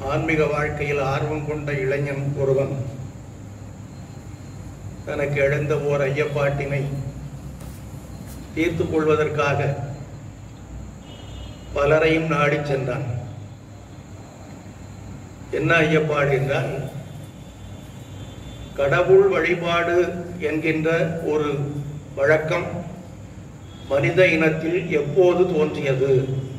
ஆன்மீக வாழ்க்கையில் ஆர்வம் கொண்ட இளைஞன் ஒருவன் தனக்கு எழுந்த ஓர் ஐயப்பாட்டினை தீர்த்துக் கொள்வதற்காக பலரையும் நாடிச் சென்றான் என்ன ஐயப்பாடு என்றால் கடவுள் வழிபாடு என்கின்ற ஒரு வழக்கம் மனித இனத்தில் எப்போது தோன்றியது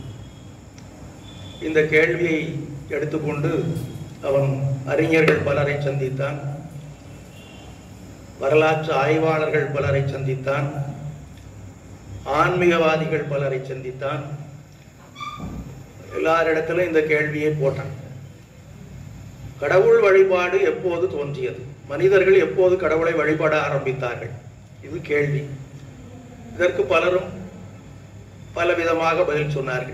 இந்த கேள்வியை எடுத்துக்கொண்டு அவன் அறிஞர்கள் பலரை சந்தித்தான் வரலாற்று ஆய்வாளர்கள் பலரை சந்தித்தான் ஆன்மீகவாதிகள் பலரை சந்தித்தான் எல்லாரிடத்திலும் இந்த கேள்வியை போட்டான் கடவுள் வழிபாடு எப்போது தோன்றியது மனிதர்கள் எப்போது கடவுளை வழிபட ஆரம்பித்தார்கள் இது கேள்வி இதற்கு பலரும் பலவிதமாக பதில் சொன்னார்கள்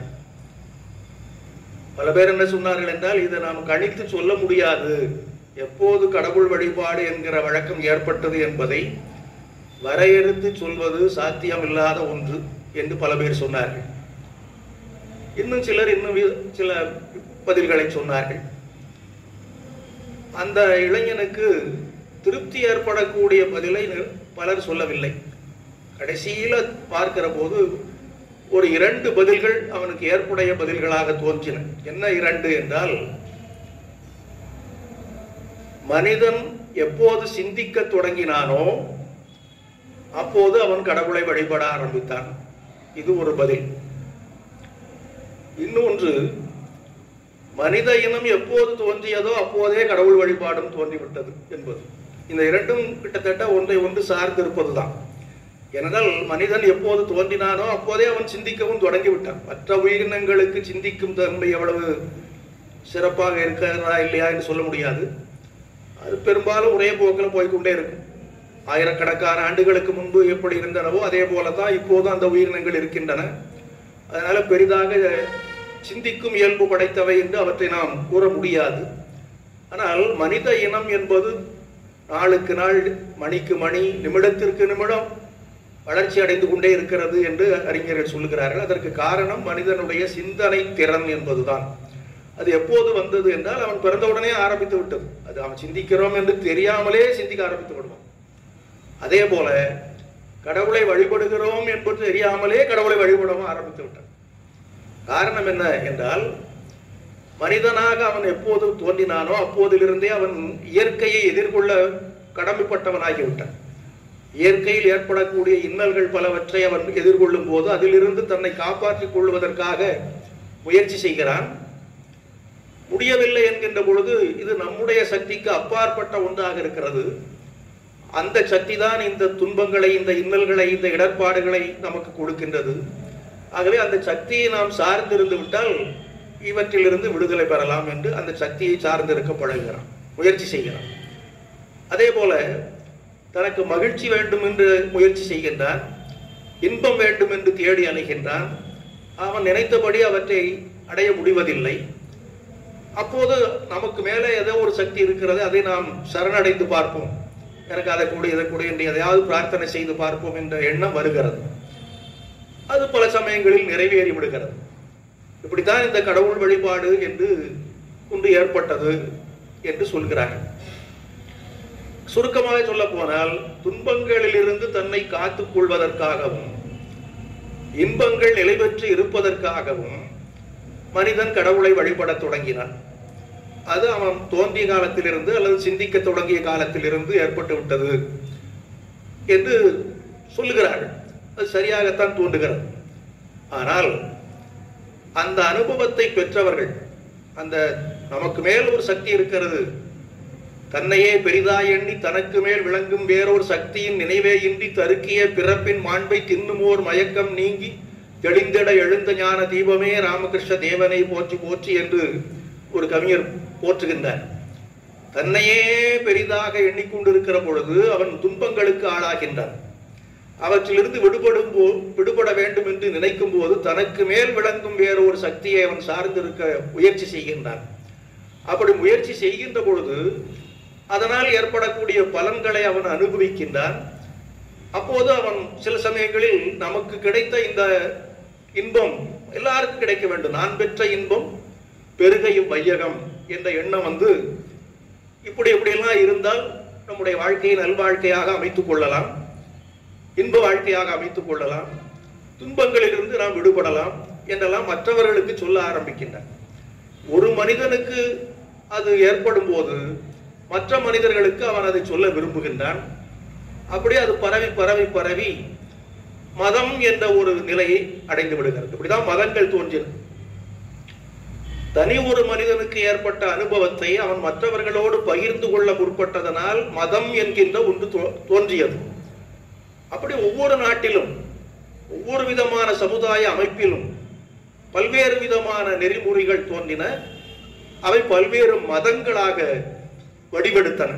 பல பேர் என்ன சொன்னார்கள் என்றால் இதை நாம் கணித்து சொல்ல முடியாது எப்போது கடவுள் வழிபாடு என்கிற வழக்கம் ஏற்பட்டது என்பதை வரையறுத்து சொல்வது சாத்தியமில்லாத ஒன்று என்று பல பேர் சொன்னார்கள் இன்னும் சிலர் இன்னும் வி- சில பதில்களை சொன்னார்கள் அந்த இளைஞனுக்கு திருப்தி ஏற்படக்கூடிய பதிலை நி- பலர் சொல்லவில்லை கடைசியில பார்க்கிற போது ஒரு இரண்டு பதில்கள் அவனுக்கு ஏற்புடைய பதில்களாக தோன்றின என்ன இரண்டு என்றால் மனிதன் எப்போது சிந்திக்க தொடங்கினானோ அப்போது அவன் கடவுளை வழிபட ஆரம்பித்தான் இது ஒரு பதில் இன்னொன்று மனித இனம் எப்போது தோன்றியதோ அப்போதே கடவுள் வழிபாடும் தோன்றிவிட்டது என்பது இந்த இரண்டும் கிட்டத்தட்ட ஒன்றை ஒன்று சார்ந்து இருப்பதுதான் ஏனென்றால் மனிதன் எப்போது தோன்றினானோ அப்போதே அவன் சிந்திக்கவும் தொடங்கிவிட்டான் மற்ற உயிரினங்களுக்கு சிந்திக்கும் தன்மை எவ்வளவு சிறப்பாக இருக்கிறதா இல்லையா என்று சொல்ல முடியாது அது பெரும்பாலும் ஒரே போக்கில் போய்க்கொண்டே இருக்கும் ஆயிரக்கணக்கான ஆண்டுகளுக்கு முன்பு எப்படி இருந்தனவோ அதே போல தான் இப்போதும் அந்த உயிரினங்கள் இருக்கின்றன அதனால பெரிதாக சிந்திக்கும் இயல்பு படைத்தவை என்று அவற்றை நாம் கூற முடியாது ஆனால் மனித இனம் என்பது நாளுக்கு நாள் மணிக்கு மணி நிமிடத்திற்கு நிமிடம் வளர்ச்சி அடைந்து கொண்டே இருக்கிறது என்று அறிஞர்கள் சொல்லுகிறார்கள் அதற்கு காரணம் மனிதனுடைய சிந்தனை திறன் என்பதுதான் அது எப்போது வந்தது என்றால் அவன் பிறந்தவுடனே ஆரம்பித்து விட்டது அது அவன் சிந்திக்கிறோம் என்று தெரியாமலே சிந்திக்க ஆரம்பித்து விடுவான் அதே போல கடவுளை வழிபடுகிறோம் என்பது தெரியாமலே கடவுளை வழிபடவும் ஆரம்பித்து விட்டான் காரணம் என்ன என்றால் மனிதனாக அவன் எப்போது தோன்றினானோ அப்போதிலிருந்தே அவன் இயற்கையை எதிர்கொள்ள கடமைப்பட்டவனாகிவிட்டான் இயற்கையில் ஏற்படக்கூடிய இன்னல்கள் பலவற்றை அவன் எதிர்கொள்ளும் போது அதிலிருந்து தன்னை காப்பாற்றிக் கொள்வதற்காக முயற்சி செய்கிறான் முடியவில்லை என்கின்ற பொழுது இது நம்முடைய சக்திக்கு அப்பாற்பட்ட ஒன்றாக இருக்கிறது அந்த சக்தி தான் இந்த துன்பங்களை இந்த இன்னல்களை இந்த இடர்பாடுகளை நமக்கு கொடுக்கின்றது ஆகவே அந்த சக்தியை நாம் சார்ந்திருந்து விட்டால் இவற்றிலிருந்து விடுதலை பெறலாம் என்று அந்த சக்தியை சார்ந்திருக்க பழகுகிறான் முயற்சி செய்கிறான் அதே போல தனக்கு மகிழ்ச்சி வேண்டும் என்று முயற்சி செய்கின்றான் இன்பம் வேண்டும் என்று தேடி அலைகின்றான் அவன் நினைத்தபடி அவற்றை அடைய முடிவதில்லை அப்போது நமக்கு மேலே ஏதோ ஒரு சக்தி இருக்கிறது அதை நாம் சரணடைந்து பார்ப்போம் எனக்கு அதை கூட இதை கூட என்று எதையாவது பிரார்த்தனை செய்து பார்ப்போம் என்ற எண்ணம் வருகிறது அது பல சமயங்களில் நிறைவேறி விடுகிறது இப்படித்தான் இந்த கடவுள் வழிபாடு என்று கொண்டு ஏற்பட்டது என்று சொல்கிறார்கள் சுருக்கமாக சொல்ல போனால் துன்பங்களிலிருந்து தன்னை காத்துக் கொள்வதற்காகவும் இன்பங்கள் நிலை பெற்று இருப்பதற்காகவும் மனிதன் கடவுளை வழிபடத் தொடங்கினான் அது அவன் தோன்றிய காலத்திலிருந்து அல்லது சிந்திக்க தொடங்கிய காலத்திலிருந்து ஏற்பட்டு விட்டது என்று சொல்லுகிறார்கள் அது சரியாகத்தான் தோன்றுகிறது ஆனால் அந்த அனுபவத்தை பெற்றவர்கள் அந்த நமக்கு மேல் ஒரு சக்தி இருக்கிறது தன்னையே பெரிதாய் எண்ணி தனக்கு மேல் விளங்கும் வேறொரு சக்தியின் நினைவே இன்றி தருக்கிய பிறப்பின் மாண்பை தின்னுமோர் மயக்கம் நீங்கி தெளிந்திட எழுந்த ஞான தீபமே ராமகிருஷ்ண தேவனை போற்றி போற்றி என்று ஒரு கவிஞர் போற்றுகின்றார் தன்னையே பெரிதாக எண்ணிக்கொண்டிருக்கிற பொழுது அவன் துன்பங்களுக்கு ஆளாகின்றான் அவற்றிலிருந்து விடுபடும் போ விடுபட வேண்டும் என்று நினைக்கும் போது தனக்கு மேல் விளங்கும் வேறு ஒரு சக்தியை அவன் சார்ந்திருக்க முயற்சி செய்கின்றான் அப்படி முயற்சி செய்கின்ற பொழுது அதனால் ஏற்படக்கூடிய பலன்களை அவன் அனுபவிக்கின்றான் அப்போது அவன் சில சமயங்களில் நமக்கு கிடைத்த இந்த இன்பம் எல்லாருக்கும் கிடைக்க வேண்டும் நான் பெற்ற இன்பம் பெருகையும் வையகம் என்ற எண்ணம் வந்து இப்படி இப்படியெல்லாம் இருந்தால் நம்முடைய வாழ்க்கையை நல்வாழ்க்கையாக அமைத்துக் கொள்ளலாம் இன்ப வாழ்க்கையாக அமைத்துக் கொள்ளலாம் துன்பங்களிலிருந்து நாம் விடுபடலாம் என்றெல்லாம் மற்றவர்களுக்கு சொல்ல ஆரம்பிக்கின்றன ஒரு மனிதனுக்கு அது ஏற்படும் போது மற்ற மனிதர்களுக்கு அவன் அதை சொல்ல விரும்புகின்றான் அப்படியே அது பரவி பரவி பரவி மதம் என்ற ஒரு நிலையை அடைந்து விடுகிறது இப்படிதான் மதங்கள் தோன்றின தனி ஒரு மனிதனுக்கு ஏற்பட்ட அனுபவத்தை அவன் மற்றவர்களோடு பகிர்ந்து கொள்ள முற்பட்டதனால் மதம் என்கின்ற ஒன்று தோ- தோன்றியது அப்படி ஒவ்வொரு நாட்டிலும் ஒவ்வொரு விதமான சமுதாய அமைப்பிலும் பல்வேறு விதமான நெறிமுறைகள் தோன்றின அவை பல்வேறு மதங்களாக வடிவெடுத்தன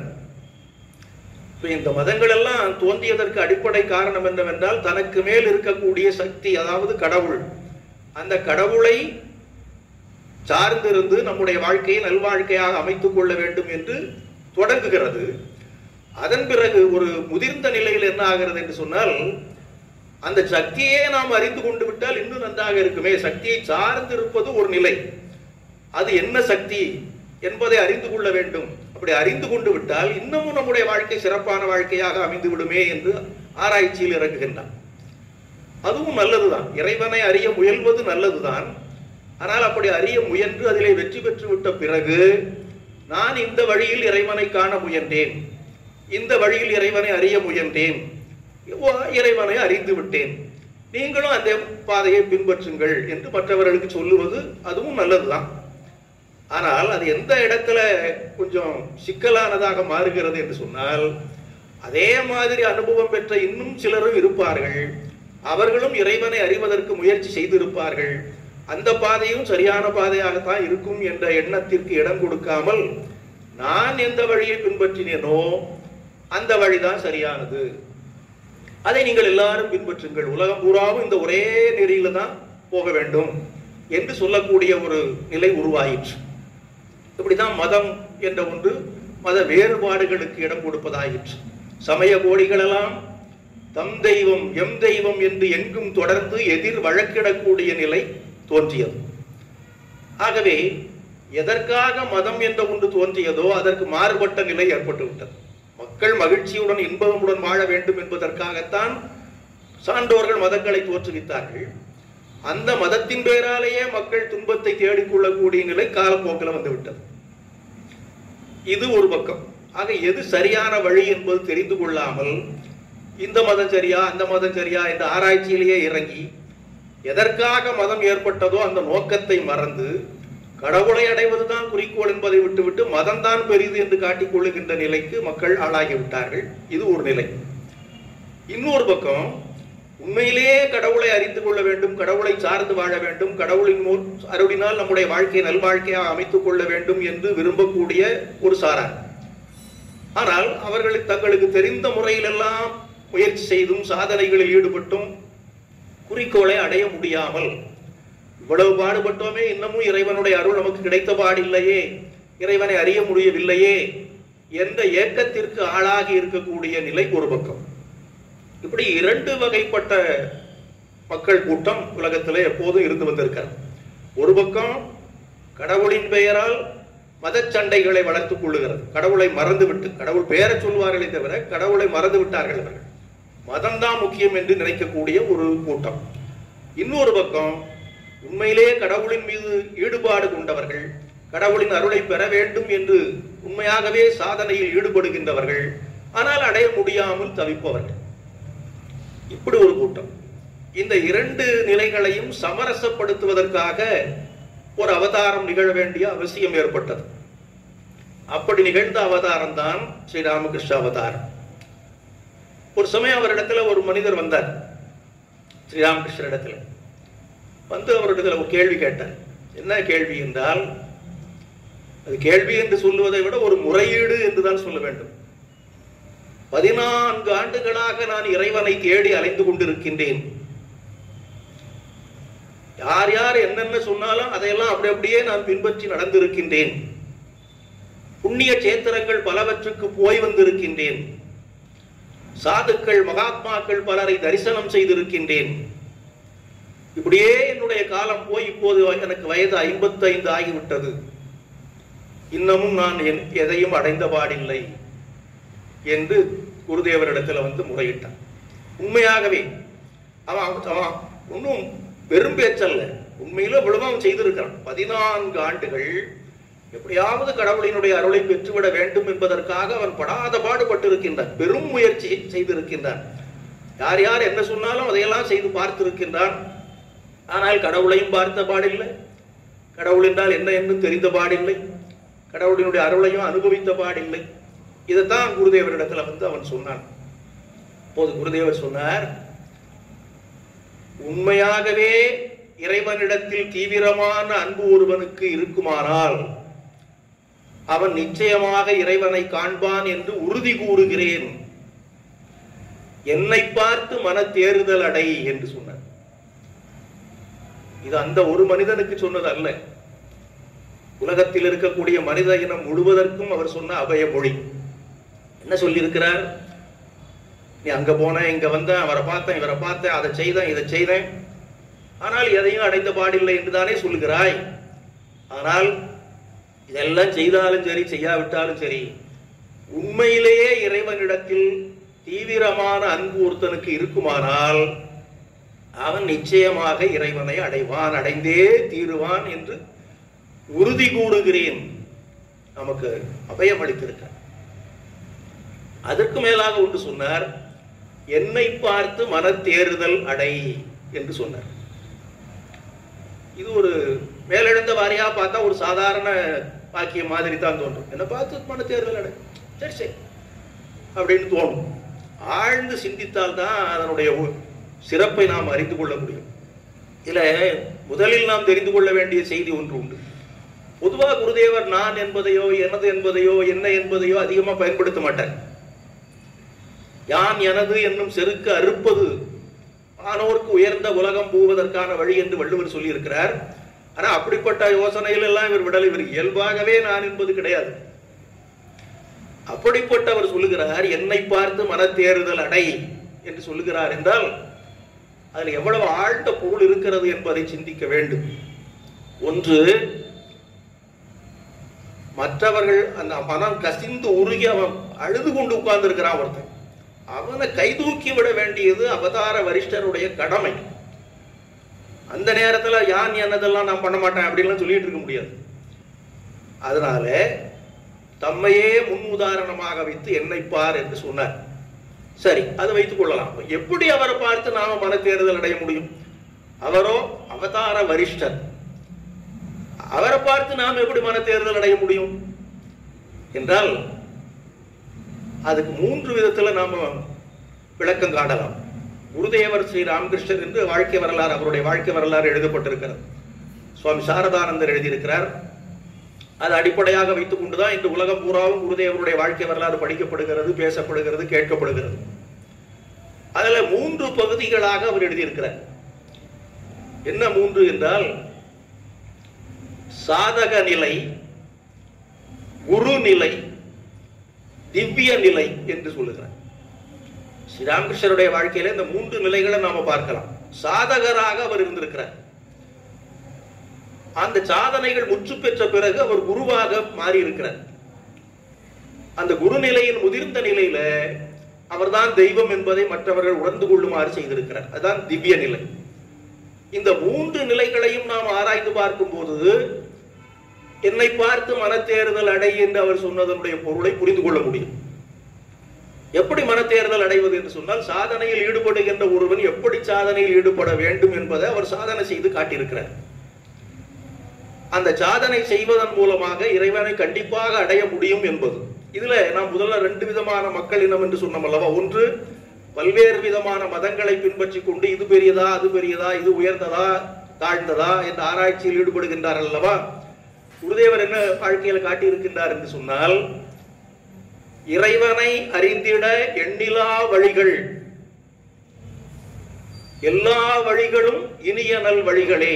இப்ப இந்த மதங்கள் எல்லாம் தோன்றியதற்கு அடிப்படை காரணம் என்னவென்றால் தனக்கு மேல் இருக்கக்கூடிய சக்தி அதாவது கடவுள் அந்த கடவுளை சார்ந்திருந்து நம்முடைய வாழ்க்கையை நல்வாழ்க்கையாக அமைத்துக் கொள்ள வேண்டும் என்று தொடங்குகிறது அதன் பிறகு ஒரு முதிர்ந்த நிலையில் என்ன ஆகிறது என்று சொன்னால் அந்த சக்தியே நாம் அறிந்து கொண்டு விட்டால் இன்னும் நன்றாக இருக்குமே சக்தியை சார்ந்து இருப்பது ஒரு நிலை அது என்ன சக்தி என்பதை அறிந்து கொள்ள வேண்டும் அப்படி அறிந்து கொண்டு விட்டால் இன்னமும் நம்முடைய வாழ்க்கை சிறப்பான வாழ்க்கையாக அமைந்து விடுமே என்று ஆராய்ச்சியில் இறங்குகின்றான் அதுவும் நல்லதுதான் இறைவனை அறிய முயல்வது நல்லதுதான் ஆனால் அப்படி அறிய முயன்று அதிலே வெற்றி பெற்று விட்ட பிறகு நான் இந்த வழியில் இறைவனை காண முயன்றேன் இந்த வழியில் இறைவனை அறிய முயன்றேன் ஓ- இறைவனை அறிந்து விட்டேன் நீங்களும் அந்த பாதையை பின்பற்றுங்கள் என்று மற்றவர்களுக்கு சொல்லுவது அதுவும் நல்லதுதான் ஆனால் அது எந்த இடத்துல கொஞ்சம் சிக்கலானதாக மாறுகிறது என்று சொன்னால் அதே மாதிரி அனுபவம் பெற்ற இன்னும் சிலரும் இருப்பார்கள் அவர்களும் இறைவனை அறிவதற்கு முயற்சி செய்திருப்பார்கள் அந்த பாதையும் சரியான பாதையாகத்தான் இருக்கும் என்ற எண்ணத்திற்கு இடம் கொடுக்காமல் நான் எந்த வழியை பின்பற்றினேனோ அந்த வழிதான் சரியானது அதை நீங்கள் எல்லாரும் பின்பற்றுங்கள் உலகம் பூராவும் இந்த ஒரே நெறியில தான் போக வேண்டும் என்று சொல்லக்கூடிய ஒரு நிலை உருவாயிற்று இப்படிதான் மதம் என்ற ஒன்று மத வேறுபாடுகளுக்கு இடம் கொடுப்பதாயிற்று சமய கோடிகளெல்லாம் தம் தெய்வம் எம் தெய்வம் என்று எங்கும் தொடர்ந்து எதிர் வழக்கிடக்கூடிய நிலை தோன்றியது ஆகவே எதற்காக மதம் என்ற ஒன்று தோன்றியதோ அதற்கு மாறுபட்ட நிலை ஏற்பட்டு விட்டது மக்கள் மகிழ்ச்சியுடன் இன்பமுடன் வாழ வேண்டும் என்பதற்காகத்தான் சான்றோர்கள் மதங்களை தோற்றுவித்தார்கள் அந்த மதத்தின் பேராலேயே மக்கள் துன்பத்தை தேடிக்கொள்ளக்கூடிய நிலை காலப்போக்கில் வந்துவிட்டது இது ஒரு பக்கம் ஆக எது சரியான வழி என்பது தெரிந்து கொள்ளாமல் இந்த மதம் சரியா அந்த மதம் சரியா என்ற ஆராய்ச்சியிலேயே இறங்கி எதற்காக மதம் ஏற்பட்டதோ அந்த நோக்கத்தை மறந்து கடவுளை அடைவதுதான் குறிக்கோள் என்பதை விட்டுவிட்டு மதம்தான் பெரிது என்று காட்டிக் கொள்ளுகின்ற நிலைக்கு மக்கள் ஆளாகிவிட்டார்கள் இது ஒரு நிலை இன்னொரு பக்கம் உண்மையிலேயே கடவுளை அறிந்து கொள்ள வேண்டும் கடவுளை சார்ந்து வாழ வேண்டும் கடவுளின் மூ- அருளினால் நம்முடைய வாழ்க்கையை நல்வாழ்க்கையாக அமைத்துக் கொள்ள வேண்டும் என்று விரும்பக்கூடிய ஒரு சாரார் ஆனால் அவர்கள் தங்களுக்கு தெரிந்த முறையிலெல்லாம் முயற்சி செய்தும் சாதனைகளில் ஈடுபட்டும் குறிக்கோளை அடைய முடியாமல் இவ்வளவு பாடுபட்டோமே இன்னமும் இறைவனுடைய அருள் நமக்கு கிடைத்த பாடில்லையே இறைவனை அறிய முடியவில்லையே என்ற ஏக்கத்திற்கு ஆளாகி இருக்கக்கூடிய நிலை ஒரு பக்கம் இப்படி இரண்டு வகைப்பட்ட மக்கள் கூட்டம் உலகத்திலே எப்போதும் இருந்து வந்திருக்கிறது ஒரு பக்கம் கடவுளின் பெயரால் மதச் சண்டைகளை வளர்த்துக் கொள்ளுகிறது கடவுளை மறந்துவிட்டு கடவுள் பெயரை சொல்வார்களே தவிர கடவுளை மறந்து விட்டார்கள் அவர்கள் மதம்தான் முக்கியம் என்று நினைக்கக்கூடிய ஒரு கூட்டம் இன்னொரு பக்கம் உண்மையிலேயே கடவுளின் மீது ஈடுபாடு கொண்டவர்கள் கடவுளின் அருளை பெற வேண்டும் என்று உண்மையாகவே சாதனையில் ஈடுபடுகின்றவர்கள் ஆனால் அடைய முடியாமல் தவிப்பவர்கள் இப்படி ஒரு கூட்டம் இந்த இரண்டு நிலைகளையும் சமரசப்படுத்துவதற்காக ஒரு அவதாரம் நிகழ வேண்டிய அவசியம் ஏற்பட்டது அப்படி நிகழ்ந்த அவதாரம் தான் ஸ்ரீராமகிருஷ்ண அவதாரம் ஒரு சமயம் அவரிடத்துல ஒரு மனிதர் வந்தார் ஸ்ரீராமகிருஷ்ணர் இடத்துல வந்து அவரிடத்துல ஒரு கேள்வி கேட்டார் என்ன கேள்வி என்றால் அது கேள்வி என்று சொல்லுவதை விட ஒரு முறையீடு என்றுதான் சொல்ல வேண்டும் பதினான்கு ஆண்டுகளாக நான் இறைவனை தேடி அலைந்து கொண்டிருக்கின்றேன் யார் யார் என்னென்ன சொன்னாலும் அதையெல்லாம் அப்படி அப்படியே நான் பின்பற்றி நடந்திருக்கின்றேன் புண்ணிய சேத்திரங்கள் பலவற்றுக்கு போய் வந்திருக்கின்றேன் சாதுக்கள் மகாத்மாக்கள் பலரை தரிசனம் செய்திருக்கின்றேன் இப்படியே என்னுடைய காலம் போய் இப்போது எனக்கு வயது ஐம்பத்தைந்து ஆகிவிட்டது இன்னமும் நான் என்- எதையும் அடைந்த பாடில்லை என்று குருதேவரிடத்துல வந்து முறையிட்டான் உண்மையாகவே அவன் அவன் ஒன்றும் வெறும் பேச்சல்ல உண்மையில இவ்வளவு அவன் செய்திருக்கிறான் பதினான்கு ஆண்டுகள் எப்படியாவது கடவுளினுடைய அருளை பெற்றுவிட வேண்டும் என்பதற்காக அவன் படாத பாடுபட்டிருக்கின்றான் பெரும் முயற்சி செய்திருக்கின்றான் யார் யார் என்ன சொன்னாலும் அதையெல்லாம் செய்து பார்த்திருக்கின்றான் ஆனால் கடவுளையும் பார்த்த பாடில்லை கடவுள் என்றால் என்ன என்று தெரிந்த பாடில்லை கடவுளினுடைய அருளையும் அனுபவித்த பாடில்லை இதைத்தான் குருதேவரிடத்துல வந்து அவன் சொன்னான் அப்போது குருதேவர் சொன்னார் உண்மையாகவே இறைவனிடத்தில் தீவிரமான அன்பு ஒருவனுக்கு இருக்குமானால் அவன் நிச்சயமாக இறைவனை காண்பான் என்று உறுதி கூறுகிறேன் என்னை பார்த்து மன தேறுதல் அடை என்று சொன்னார் இது அந்த ஒரு மனிதனுக்கு சொன்னது அல்ல உலகத்தில் இருக்கக்கூடிய மனித இனம் முழுவதற்கும் அவர் சொன்ன அபய மொழி என்ன சொல்லியிருக்கிறார் நீ அங்க போன இங்க வந்த அவரை பார்த்தேன் இவரை பார்த்தேன் அதை செய்தேன் இதை செய்தேன் ஆனால் எதையும் அடைந்த பாடில்லை என்றுதானே சொல்லுகிறாய் ஆனால் இதெல்லாம் செய்தாலும் சரி செய்யாவிட்டாலும் சரி உண்மையிலேயே இறைவனிடத்தில் தீவிரமான அன்பு ஒருத்தனுக்கு இருக்குமானால் அவன் நிச்சயமாக இறைவனை அடைவான் அடைந்தே தீருவான் என்று உறுதி கூறுகிறேன் நமக்கு அபயம் அளித்திருக்கிறார் அதற்கு மேலாக ஒன்று சொன்னார் என்னை பார்த்து மனத்தேறுதல் அடை என்று சொன்னார் இது ஒரு மேலெழுந்த வாரியா பார்த்தா ஒரு சாதாரண வாக்கியம் மாதிரி தான் தோன்றும் என்னை பார்த்து மனத்தேறுதல் அடை சரி சரி அப்படின்னு தோணும் ஆழ்ந்து சிந்தித்தால் தான் அதனுடைய ஒ- சிறப்பை நாம் அறிந்து கொள்ள முடியும் இதுல முதலில் நாம் தெரிந்து கொள்ள வேண்டிய செய்தி ஒன்று உண்டு பொதுவாக குருதேவர் நான் என்பதையோ எனது என்பதையோ என்ன என்பதையோ அதிகமா பயன்படுத்த மாட்டார் யான் எனது என்னும் செருக்கு அறுப்பது ஆனோருக்கு உயர்ந்த உலகம் போவதற்கான வழி என்று வள்ளுவர் சொல்லியிருக்கிறார் ஆனா அப்படிப்பட்ட யோசனைகள் எல்லாம் இவர் விடல் இவர் இயல்பாகவே நான் என்பது கிடையாது அப்படிப்பட்டவர் சொல்லுகிறார் என்னை பார்த்து மனத்தேறுதல் அடை என்று சொல்லுகிறார் என்றால் அதில் எவ்வளவு ஆழ்ந்த பொருள் இருக்கிறது என்பதை சிந்திக்க வேண்டும் ஒன்று மற்றவர்கள் அந்த மனம் கசிந்து உருகி அவன் அழுது கொண்டு உட்கார்ந்து இருக்கிறான் ஒருத்தன் அவனை கைதூக்கி விட வேண்டியது அவதார வரிஷ்டருடைய கடமை அந்த நேரத்துல யான் என்னதெல்லாம் நான் பண்ண மாட்டேன் அப்படின்லாம் சொல்லிட்டு இருக்க முடியாது அதனால தம்மையே முன் உதாரணமாக வைத்து என்னை பார் என்று சொன்னார் சரி அதை வைத்துக் கொள்ளலாம் எப்படி அவரை பார்த்து நாம மனத்தேறுதல் அடைய முடியும் அவரோ அவதார வரிஷ்டர் அவரை பார்த்து நாம் எப்படி மனத்தேறுதல் அடைய முடியும் என்றால் அதுக்கு மூன்று விதத்துல நாம விளக்கம் காணலாம் குருதேவர் ஸ்ரீ ராமகிருஷ்ணர் என்று வாழ்க்கை வரலாறு அவருடைய வாழ்க்கை வரலாறு எழுதப்பட்டிருக்கிறது சுவாமி சாரதானந்தர் எழுதியிருக்கிறார் அது அடிப்படையாக வைத்துக் கொண்டுதான் இன்று உலகம் பூராவும் குருதேவருடைய வாழ்க்கை வரலாறு படிக்கப்படுகிறது பேசப்படுகிறது கேட்கப்படுகிறது அதுல மூன்று பகுதிகளாக அவர் எழுதியிருக்கிறார் என்ன மூன்று என்றால் சாதக நிலை குரு நிலை திவ்ய நிலை என்று சொல்லுகிறார் ஸ்ரீராமகிருஷ்ணருடைய வாழ்க்கையில இந்த மூன்று நிலைகளை நாம பார்க்கலாம் சாதகராக அவர் இருந்திருக்கிறார் அந்த சாதனைகள் முற்று பெற்ற பிறகு அவர் குருவாக மாறி இருக்கிறார் அந்த குரு நிலையின் முதிர்ந்த நிலையில அவர்தான் தெய்வம் என்பதை மற்றவர்கள் உணர்ந்து கொள்ளுமாறு செய்திருக்கிறார் அதுதான் திவ்ய நிலை இந்த மூன்று நிலைகளையும் நாம் ஆராய்ந்து பார்க்கும்போது என்னை பார்த்து மனத்தேறுதல் அடை என்று அவர் சொன்னதனுடைய பொருளை புரிந்து கொள்ள முடியும் எப்படி மனத்தேறுதல் அடைவது என்று சொன்னால் சாதனையில் ஈடுபடுகின்ற ஒருவன் எப்படி சாதனையில் ஈடுபட வேண்டும் என்பதை அவர் சாதனை செய்து காட்டியிருக்கிறார் அந்த சாதனை செய்வதன் மூலமாக இறைவனை கண்டிப்பாக அடைய முடியும் என்பது இதுல நாம் முதல்ல ரெண்டு விதமான மக்கள் இனம் என்று சொன்னோம் அல்லவா ஒன்று பல்வேறு விதமான மதங்களை பின்பற்றி கொண்டு இது பெரியதா அது பெரியதா இது உயர்ந்ததா தாழ்ந்ததா என்ற ஆராய்ச்சியில் ஈடுபடுகின்றார் அல்லவா குருதேவர் என்ன வாழ்க்கையில் காட்டியிருக்கின்றார் என்று சொன்னால் இறைவனை அறிந்திட எண்ணிலா வழிகள் எல்லா வழிகளும் இனிய நல் வழிகளே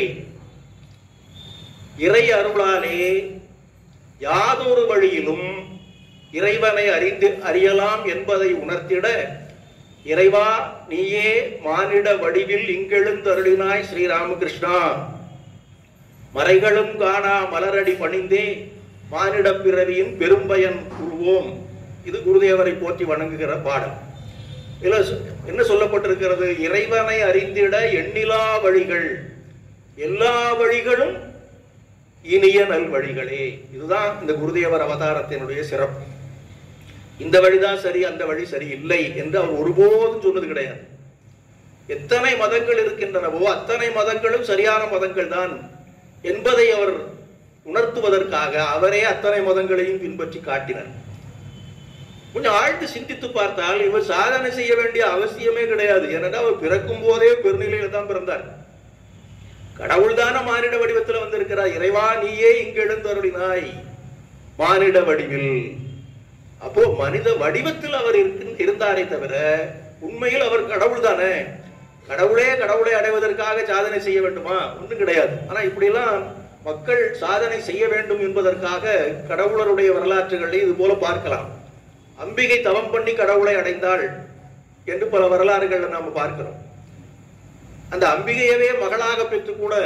இறை அருளாலே யாதொரு வழியிலும் இறைவனை அறிந்து அறியலாம் என்பதை உணர்த்திட இறைவா நீயே மானிட வடிவில் இங்கெழுந்தருளினாய் ஸ்ரீராமகிருஷ்ணா மறைகளும் காணா மலரடி பணிந்தே மானிட பிறவியின் பெரும்பயன் உருவோம் இது குருதேவரை போற்றி வணங்குகிற பாடல் இதுல சொ- என்ன சொல்லப்பட்டிருக்கிறது இறைவனை அறிந்திட எண்ணிலா வழிகள் எல்லா வழிகளும் இனிய நல் வழிகளே இதுதான் இந்த குருதேவர் அவதாரத்தினுடைய சிறப்பு இந்த வழிதான் சரி அந்த வழி சரி இல்லை என்று அவர் ஒருபோதும் சொன்னது கிடையாது எத்தனை மதங்கள் இருக்கின்றனவோ அத்தனை மதங்களும் சரியான மதங்கள் தான் என்பதை அவர் உணர்த்துவதற்காக அவரே அத்தனை மதங்களையும் பின்பற்றி காட்டினார் கொஞ்சம் ஆழ்ந்து சிந்தித்து பார்த்தால் இவர் சாதனை செய்ய வேண்டிய அவசியமே கிடையாது ஏனென்றால் அவர் பிறக்கும் போதே பெருநிலையில தான் பிறந்தார் கடவுள் தான மானிட வடிவத்தில் வந்திருக்கிறார் இறைவா நீயே இங்கு எழுந்தருளினாய் மானிட வடிவில் அப்போ மனித வடிவத்தில் அவர் இருக்கு- இருந்தாரே தவிர உண்மையில் அவர் கடவுள் தானே கடவுளே கடவுளை அடைவதற்காக சாதனை செய்ய வேண்டுமா ஒன்றும் கிடையாது ஆனா இப்படியெல்லாம் மக்கள் சாதனை செய்ய வேண்டும் என்பதற்காக கடவுளருடைய வரலாற்றுகளை இது போல பார்க்கலாம் அம்பிகை தவம் பண்ணி கடவுளை அடைந்தாள் என்று பல வரலாறுகளை நாம் பார்க்கிறோம் அந்த அம்பிகையவே மகளாக பெற்று கூட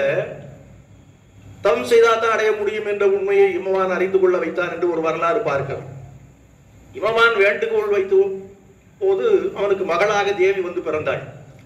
தவம் செய்தால் தான் அடைய முடியும் என்ற உண்மையை இமவான் அறிந்து கொள்ள வைத்தான் என்று ஒரு வரலாறு பார்க்கிறோம் இமவான் வேண்டுகோள் வைத்து போது அவனுக்கு மகளாக தேவி வந்து பிறந்தாள்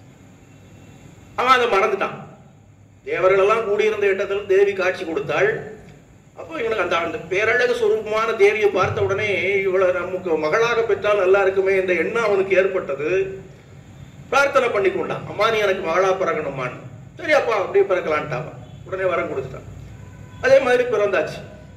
அவன் அதை மறந்துட்டான் தேவர்கள் எல்லாம் கூடியிருந்த இடத்தில் தேவி காட்சி கொடுத்தாள் அப்போ இவனுக்கு அந்த அந்த பேரழகு சுரூபமான தேவியை பார்த்த உடனே இவளை நமக்கு மகளாக பெற்றால் நல்லா இருக்குமே என்ற எண்ணம் அவனுக்கு ஏற்பட்டது பிரார்த்தனை பண்ணி கொண்டான் அம்மா நீ எனக்கு மகளா பிறக்கணுமான்னு சரி அப்பா அப்படியே பிறக்கலான்ட்டான் உடனே வரம் கொடுத்துட்டான் அதே மாதிரி பிறந்தாச்சு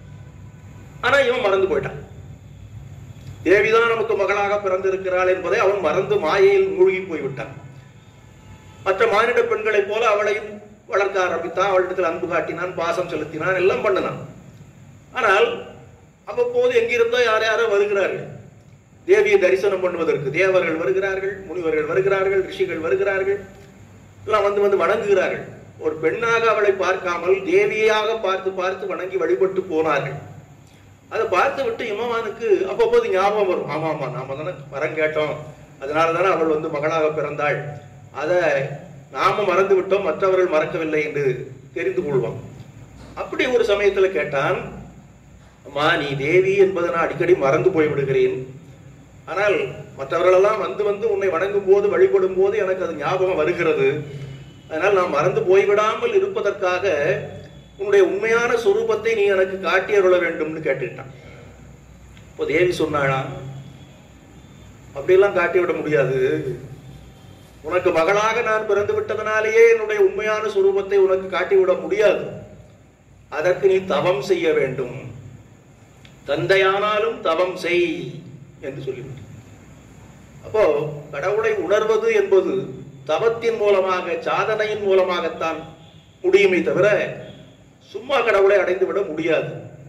ஆனா இவன் மறந்து போயிட்டான் தேவிதான் நமக்கு மகளாக பிறந்திருக்கிறாள் என்பதை அவன் மறந்து மாயையில் மூழ்கி போய்விட்டான் மற்ற மானிட பெண்களைப் போல அவளையும் வளர்க்க ஆரம்பித்தான் அவளிடத்தில் அன்பு காட்டினான் பாசம் செலுத்தினான் எல்லாம் பண்ணினான் ஆனால் அவ்வப்போது எங்கிருந்தோ யார் யாரோ வருகிறார்கள் தேவியை தரிசனம் பண்ணுவதற்கு தேவர்கள் வருகிறார்கள் முனிவர்கள் வருகிறார்கள் ரிஷிகள் வருகிறார்கள் எல்லாம் வந்து வந்து வணங்குகிறார்கள் ஒரு பெண்ணாக அவளை பார்க்காமல் தேவியாக பார்த்து பார்த்து வணங்கி வழிபட்டு போனார்கள் அதை பார்த்து விட்டு இமவானுக்கு அவ்வப்போது ஞாபகம் வரும் ஆமா ஆமா நாம தானே வரம் கேட்டோம் அதனால தானே அவள் வந்து மகளாக பிறந்தாள் அதை நாம மறந்து விட்டோம் மற்றவர்கள் மறக்கவில்லை என்று தெரிந்து கொள்வான் அப்படி ஒரு சமயத்துல கேட்டான் அம்மா நீ தேவி என்பதை நான் அடிக்கடி மறந்து போய் விடுகிறேன் ஆனால் மற்றவர்களெல்லாம் வந்து வந்து உன்னை வணங்கும் போது வழிபடும் போது எனக்கு அது ஞாபகம் வருகிறது அதனால் நான் மறந்து போய்விடாமல் இருப்பதற்காக உன்னுடைய உண்மையான சொரூபத்தை நீ எனக்கு காட்டி அருள வேண்டும்னு கேட்டுக்கிட்டான் இப்போ தேவி சொன்னாளா அப்படியெல்லாம் காட்டி விட முடியாது உனக்கு மகளாக நான் பிறந்து விட்டதனாலேயே என்னுடைய உண்மையான சொரூபத்தை உனக்கு காட்டிவிட முடியாது அதற்கு நீ தவம் செய்ய வேண்டும் தந்தையானாலும் தவம் செய் என்று சொல்லிவிட்டார் அப்போ கடவுளை உணர்வது என்பது தவத்தின் மூலமாக சாதனையின் மூலமாகத்தான் முடியுமே தவிர சும்மா கடவுளை அடைந்து விட முடியாது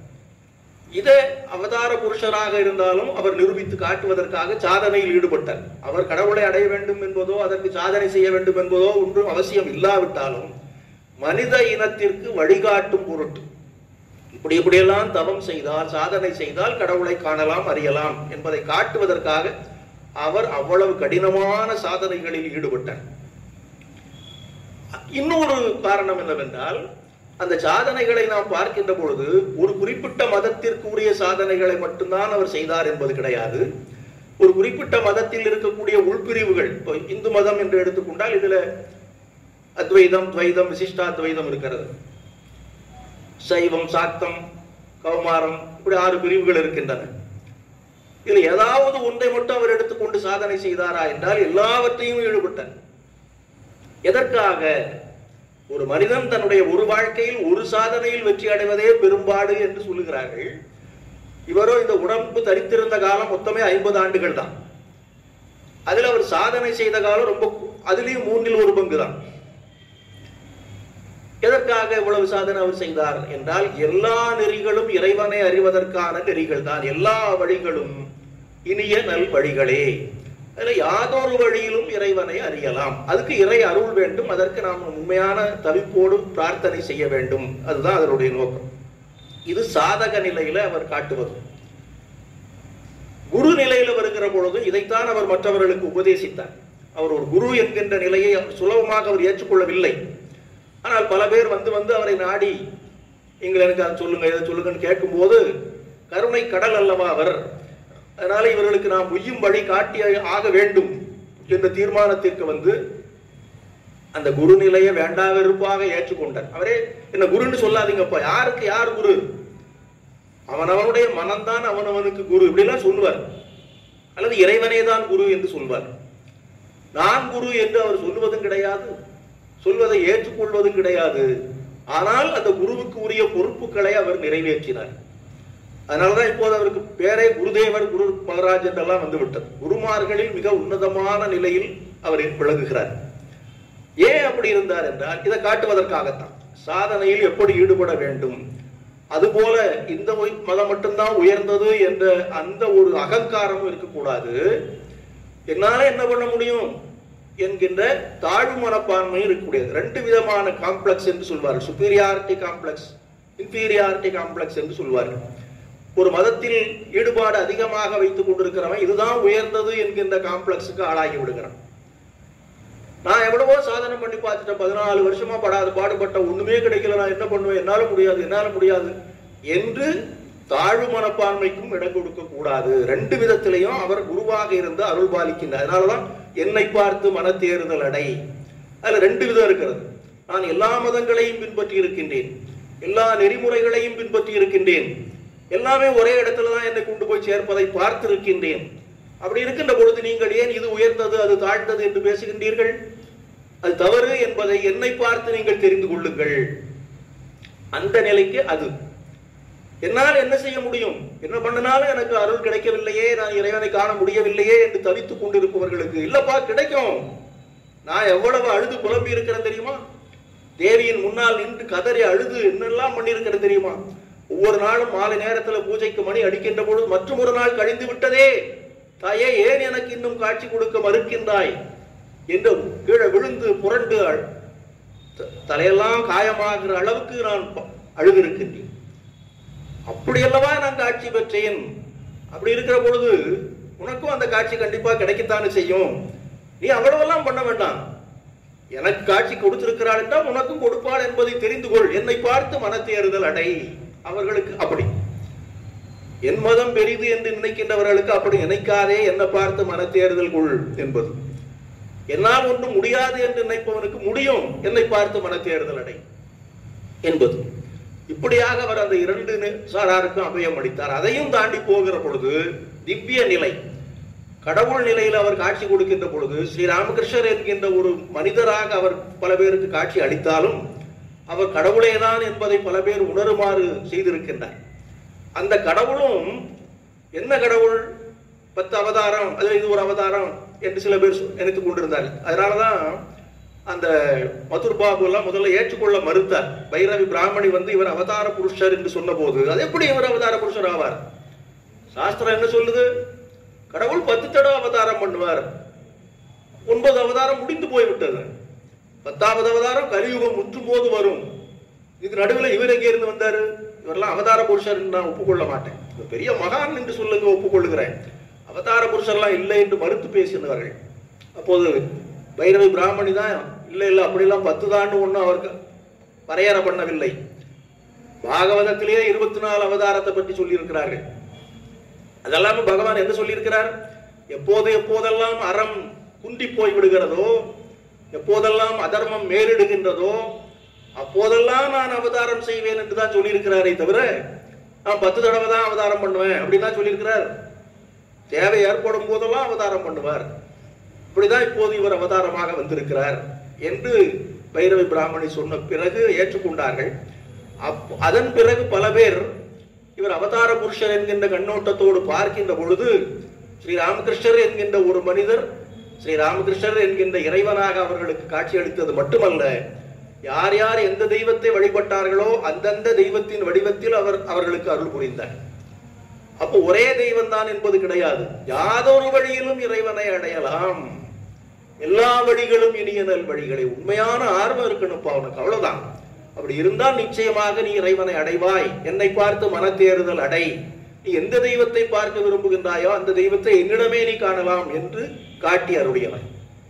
இதே அவதார புருஷராக இருந்தாலும் அவர் நிரூபித்து காட்டுவதற்காக சாதனையில் ஈடுபட்டார் அவர் கடவுளை அடைய வேண்டும் என்பதோ அதற்கு சாதனை செய்ய வேண்டும் என்பதோ ஒன்றும் அவசியம் இல்லாவிட்டாலும் மனித இனத்திற்கு வழிகாட்டும் பொருட்டு இப்படி இப்படியெல்லாம் தவம் செய்தால் சாதனை செய்தால் கடவுளை காணலாம் அறியலாம் என்பதை காட்டுவதற்காக அவர் அவ்வளவு கடினமான சாதனைகளில் ஈடுபட்டார் இன்னொரு காரணம் என்னவென்றால் அந்த சாதனைகளை நாம் பார்க்கின்ற பொழுது ஒரு குறிப்பிட்ட மதத்திற்கு உரிய சாதனைகளை மட்டும்தான் அவர் செய்தார் என்பது கிடையாது ஒரு குறிப்பிட்ட மதத்தில் இருக்கக்கூடிய உள்பிரிவுகள் இப்போ இந்து மதம் என்று எடுத்துக்கொண்டால் இதுல அத்வைதம் துவைதம் விசிஷ்டாத்வைதம் இருக்கிறது சைவம் சாக்தம் கௌமாரம் இப்படி ஆறு பிரிவுகள் இருக்கின்றன இதில் ஏதாவது ஒன்றை மட்டும் அவர் எடுத்துக்கொண்டு சாதனை செய்தாரா என்றால் எல்லாவற்றையும் ஈடுபட்டார் எதற்காக ஒரு மனிதன் தன்னுடைய ஒரு வாழ்க்கையில் ஒரு சாதனையில் வெற்றி அடைவதே பெரும்பாடு என்று சொல்லுகிறார்கள் இவரோ இந்த உடம்பு தரித்திருந்த காலம் மொத்தமே ஐம்பது ஆண்டுகள் தான் அதில் அவர் சாதனை செய்த காலம் ரொம்ப கு- அதுலயும் மூன்றில் ஒரு பங்கு தான் எதற்காக இவ்வளவு சாதனை அவர் செய்தார் என்றால் எல்லா நெறிகளும் இறைவனை அறிவதற்கான நெறிகள் தான் எல்லா வழிகளும் இனிய நல் வழிகளே அதுல யாதொரு வழியிலும் இறைவனை அறியலாம் அதுக்கு இறை அருள் வேண்டும் அதற்கு நாம் உண்மையான தவிப்போடு பிரார்த்தனை செய்ய வேண்டும் அதுதான் அதனுடைய நோக்கம் இது சாதக நிலையில அவர் காட்டுவது குரு நிலையில வருகிற பொழுது இதைத்தான் அவர் மற்றவர்களுக்கு உபதேசித்தார் அவர் ஒரு குரு என்கின்ற நிலையை அவர் சுலபமாக அவர் ஏற்றுக்கொள்ளவில்லை ஆனால் பல பேர் வந்து வந்து அவரை நாடி நீங்கள் எனக்கு அதை சொல்லுங்க இதை சொல்லுங்கன்னு கேட்கும்போது கருணை கடல் அல்லவா அவர் அதனால இவர்களுக்கு நாம் உய்யும் வழி காட்டி ஆக வேண்டும் என்ற தீர்மானத்திற்கு வந்து அந்த குரு நிலையை வேண்டா வெறுப்பாக ஏற்றுக்கொண்டார் அவரே என்ன குருன்னு சொல்லாதீங்கப்பா யாருக்கு யார் குரு அவனவனுடைய மனம்தான் அவனவனுக்கு குரு இப்படிலாம் சொல்லுவார் அல்லது இறைவனே தான் குரு என்று சொல்வார் நான் குரு என்று அவர் சொல்லுவதும் கிடையாது சொல்வதை ஏற்றுக்கொள்வதும் கிடையாது ஆனால் அந்த குருவுக்கு உரிய பொறுப்புகளை அவர் நிறைவேற்றினார் அதனாலதான் இப்போது அவருக்கு பேரே குருதேவர் குரு மகராஜ் என்றெல்லாம் வந்து விட்டது குருமார்களில் மிக உன்னதமான நிலையில் அவர் விளங்குகிறார் ஏன் அப்படி இருந்தார் என்றால் இதை காட்டுவதற்காகத்தான் சாதனையில் எப்படி ஈடுபட வேண்டும் அதுபோல இந்த உய்- மதம் மட்டும்தான் உயர்ந்தது என்ற அந்த ஒரு அகங்காரமும் இருக்கக்கூடாது என்னால என்ன பண்ண முடியும் என்கின்ற தாழ்வு மனப்பான்மை இருக்கக்கூடியது ரெண்டு விதமான காம்ப்ளெக்ஸ் என்று சொல்வார் சுப்பீரியாரிட்டி காம்ப்ளெக்ஸ் இன்ஃபீரியாரிட்டி காம்ப்ளெக்ஸ் என்று சொல்வார்கள் ஒரு மதத்தில் ஈடுபாடு அதிகமாக வைத்துக் கொண்டிருக்கிறவன் இதுதான் உயர்ந்தது என்கின்ற காம்ப்ளெக்ஸுக்கு ஆளாகி விடுகிறான் நான் எவ்வளவோ சாதனை பண்ணி பார்த்துட்டேன் பதினாலு வருஷமா படாது பாடுபட்ட ஒண்ணுமே கிடைக்கல நான் என்ன பண்ணுவேன் என்னால முடியாது என்னால முடியாது என்று தாழ்வு மனப்பான்மைக்கும் இடம் கொடுக்க கூடாது ரெண்டு விதத்திலையும் அவர் குருவாக இருந்து அருள் பாலிக்கின்றார் அதனாலதான் என்னை பார்த்து மனத்தேறுதல் அடை அதுல ரெண்டு விதம் இருக்கிறது நான் எல்லா மதங்களையும் பின்பற்றி இருக்கின்றேன் எல்லா நெறிமுறைகளையும் பின்பற்றி இருக்கின்றேன் எல்லாமே ஒரே இடத்துல தான் என்னை கொண்டு போய் சேர்ப்பதை பார்த்திருக்கின்றேன் அப்படி இருக்கின்ற பொழுது நீங்கள் ஏன் இது உயர்ந்தது அது தாழ்ந்தது என்று பேசுகின்றீர்கள் அது தவறு என்பதை என்னை பார்த்து நீங்கள் தெரிந்து கொள்ளுங்கள் அந்த நிலைக்கு அது என்னால் என்ன செய்ய முடியும் என்ன பண்ணினாலும் எனக்கு அருள் கிடைக்கவில்லையே நான் இறைவனை காண முடியவில்லையே என்று தவித்துக் கொண்டிருப்பவர்களுக்கு இல்லப்பா கிடைக்கும் நான் எவ்வளவு அழுது புலம்பி இருக்கிறேன் தெரியுமா தேவியின் முன்னால் நின்று கதறி அழுது என்னெல்லாம் பண்ணியிருக்கிறேன் தெரியுமா ஒவ்வொரு நாளும் மாலை நேரத்துல பூஜைக்கு மணி அடிக்கின்ற பொழுது மற்றும் ஒரு நாள் கழிந்து விட்டதே தாயே ஏன் எனக்கு இன்னும் காட்சி கொடுக்க மறுக்கின்றாய் என்று கீழே விழுந்து புரண்டு அழ- த- தலையெல்லாம் காயமாகிற அளவுக்கு நான் ப- அழுதிருக்கின்றேன் அப்படியல்லவா நான் காட்சி பெற்றேன் அப்படி இருக்கிற பொழுது உனக்கும் அந்த காட்சி கண்டிப்பா கிடைக்கத்தானே செய்யும் நீ அவ்வளவெல்லாம் பண்ண வேண்டாம் எனக்கு காட்சி கொடுத்திருக்கிறாள் என்றால் உனக்கும் கொடுப்பாள் என்பதை தெரிந்து கொள் என்னை பார்த்து மனத்தேறுதல் அடை அவர்களுக்கு அப்படி என் மதம் பெரிது என்று நினைக்கின்றவர்களுக்கு அப்படி நினைக்காதே என்னை பார்த்து மனத்தேறுதல் கொள் என்பது என்னால் ஒன்றும் முடியாது என்று நினைப்பவனுக்கு முடியும் என்னை பார்த்து மனத்தேறுதல் அடை என்பது இப்படியாக அவர் அந்த இரண்டு நி- சாராருக்கும் அபயம் அளித்தார் அதையும் தாண்டி போகிற பொழுது திவ்ய நிலை கடவுள் நிலையில் அவர் காட்சி கொடுக்கின்ற பொழுது ஸ்ரீ ராமகிருஷ்ணர் என்கின்ற ஒரு மனிதராக அவர் பல பேருக்கு காட்சி அளித்தாலும் அவர் கடவுளேதான் என்பதை பல பேர் உணருமாறு செய்திருக்கின்றார் அந்த கடவுளும் என்ன கடவுள் பத்து அவதாரம் அதுல இது ஒரு அவதாரம் என்று சில பேர் சொ- நினைத்துக் கொண்டிருந்தார்கள் அதனாலதான் அந்த மதுர் பாபு எல்லாம் முதல்ல ஏற்றுக்கொள்ள மறுத்தார் பைரவி பிராமணி வந்து இவர் அவதார புருஷர் என்று சொன்னபோது அது எப்படி இவர் அவதார புருஷர் ஆவார் சாஸ்திரம் என்ன சொல்லுது கடவுள் பத்து தடவை அவதாரம் பண்ணுவார் ஒன்பது அவதாரம் முடிந்து போய்விட்டது பத்தாவது அவதாரம் கலியுகம் முற்றும் போது வரும் இது நடுவில் இவர் எங்கே இருந்து வந்தாரு இவரெல்லாம் அவதார புருஷர் நான் ஒப்புக்கொள்ள மாட்டேன் இவர் பெரிய மகான் என்று சொல்லுங்க ஒப்புக்கொள்ளுகிறேன் அவதார புருஷர்லாம் இல்லை என்று மறுத்து பேசினவர்கள் அப்போது பைரவி பிராமணி தான் இல்லை இல்லை அப்படிலாம் பத்து தாண்டு ஒன்றும் அவருக்கு வரையறை பண்ணவில்லை பாகவதத்திலேயே இருபத்தி நாலு அவதாரத்தை பற்றி சொல்லியிருக்கிறார்கள் அதெல்லாமே பகவான் என்ன சொல்லியிருக்கிறார் எப்போது எப்போதெல்லாம் அறம் குன்றி போய் விடுகிறதோ எப்போதெல்லாம் அதர்மம் மேலிடுகின்றதோ அப்போதெல்லாம் நான் அவதாரம் செய்வேன் என்று தான் சொல்லியிருக்கிறாரே தவிர நான் பத்து தடவை தான் அவதாரம் பண்ணுவேன் அப்படின்னு தான் சொல்லியிருக்கிறார் தேவை ஏற்படும் போதெல்லாம் அவதாரம் பண்ணுவார் இப்படிதான் இப்போது இவர் அவதாரமாக வந்திருக்கிறார் என்று பைரவி பிராமணி சொன்ன பிறகு ஏற்றுக்கொண்டார்கள் அப் அதன் பிறகு பல பேர் இவர் அவதார புருஷர் என்கின்ற கண்ணோட்டத்தோடு பார்க்கின்ற பொழுது ஸ்ரீ ராமகிருஷ்ணர் என்கின்ற ஒரு மனிதர் ஸ்ரீ ராமகிருஷ்ணர் என்கின்ற இறைவனாக அவர்களுக்கு காட்சியளித்தது மட்டுமல்ல யார் யார் எந்த தெய்வத்தை வழிபட்டார்களோ அந்தந்த தெய்வத்தின் வடிவத்தில் அவர் அவர்களுக்கு அருள் புரிந்தார் அப்போ ஒரே தெய்வம் தான் என்பது கிடையாது யாதொரு வழியிலும் இறைவனை அடையலாம் எல்லா வழிகளும் இனிய நல் வழிகளை உண்மையான ஆர்வம் இருக்கணும்ப்பா உனக்கு அவ்வளவுதான் அப்படி இருந்தால் நிச்சயமாக நீ இறைவனை அடைவாய் என்னை பார்த்து மனத்தேறுதல் அடை நீ எந்த தெய்வத்தை பார்க்க விரும்புகின்றாயோ அந்த தெய்வத்தை என்னிடமே நீ காணலாம் என்று காட்டி அருளியவன்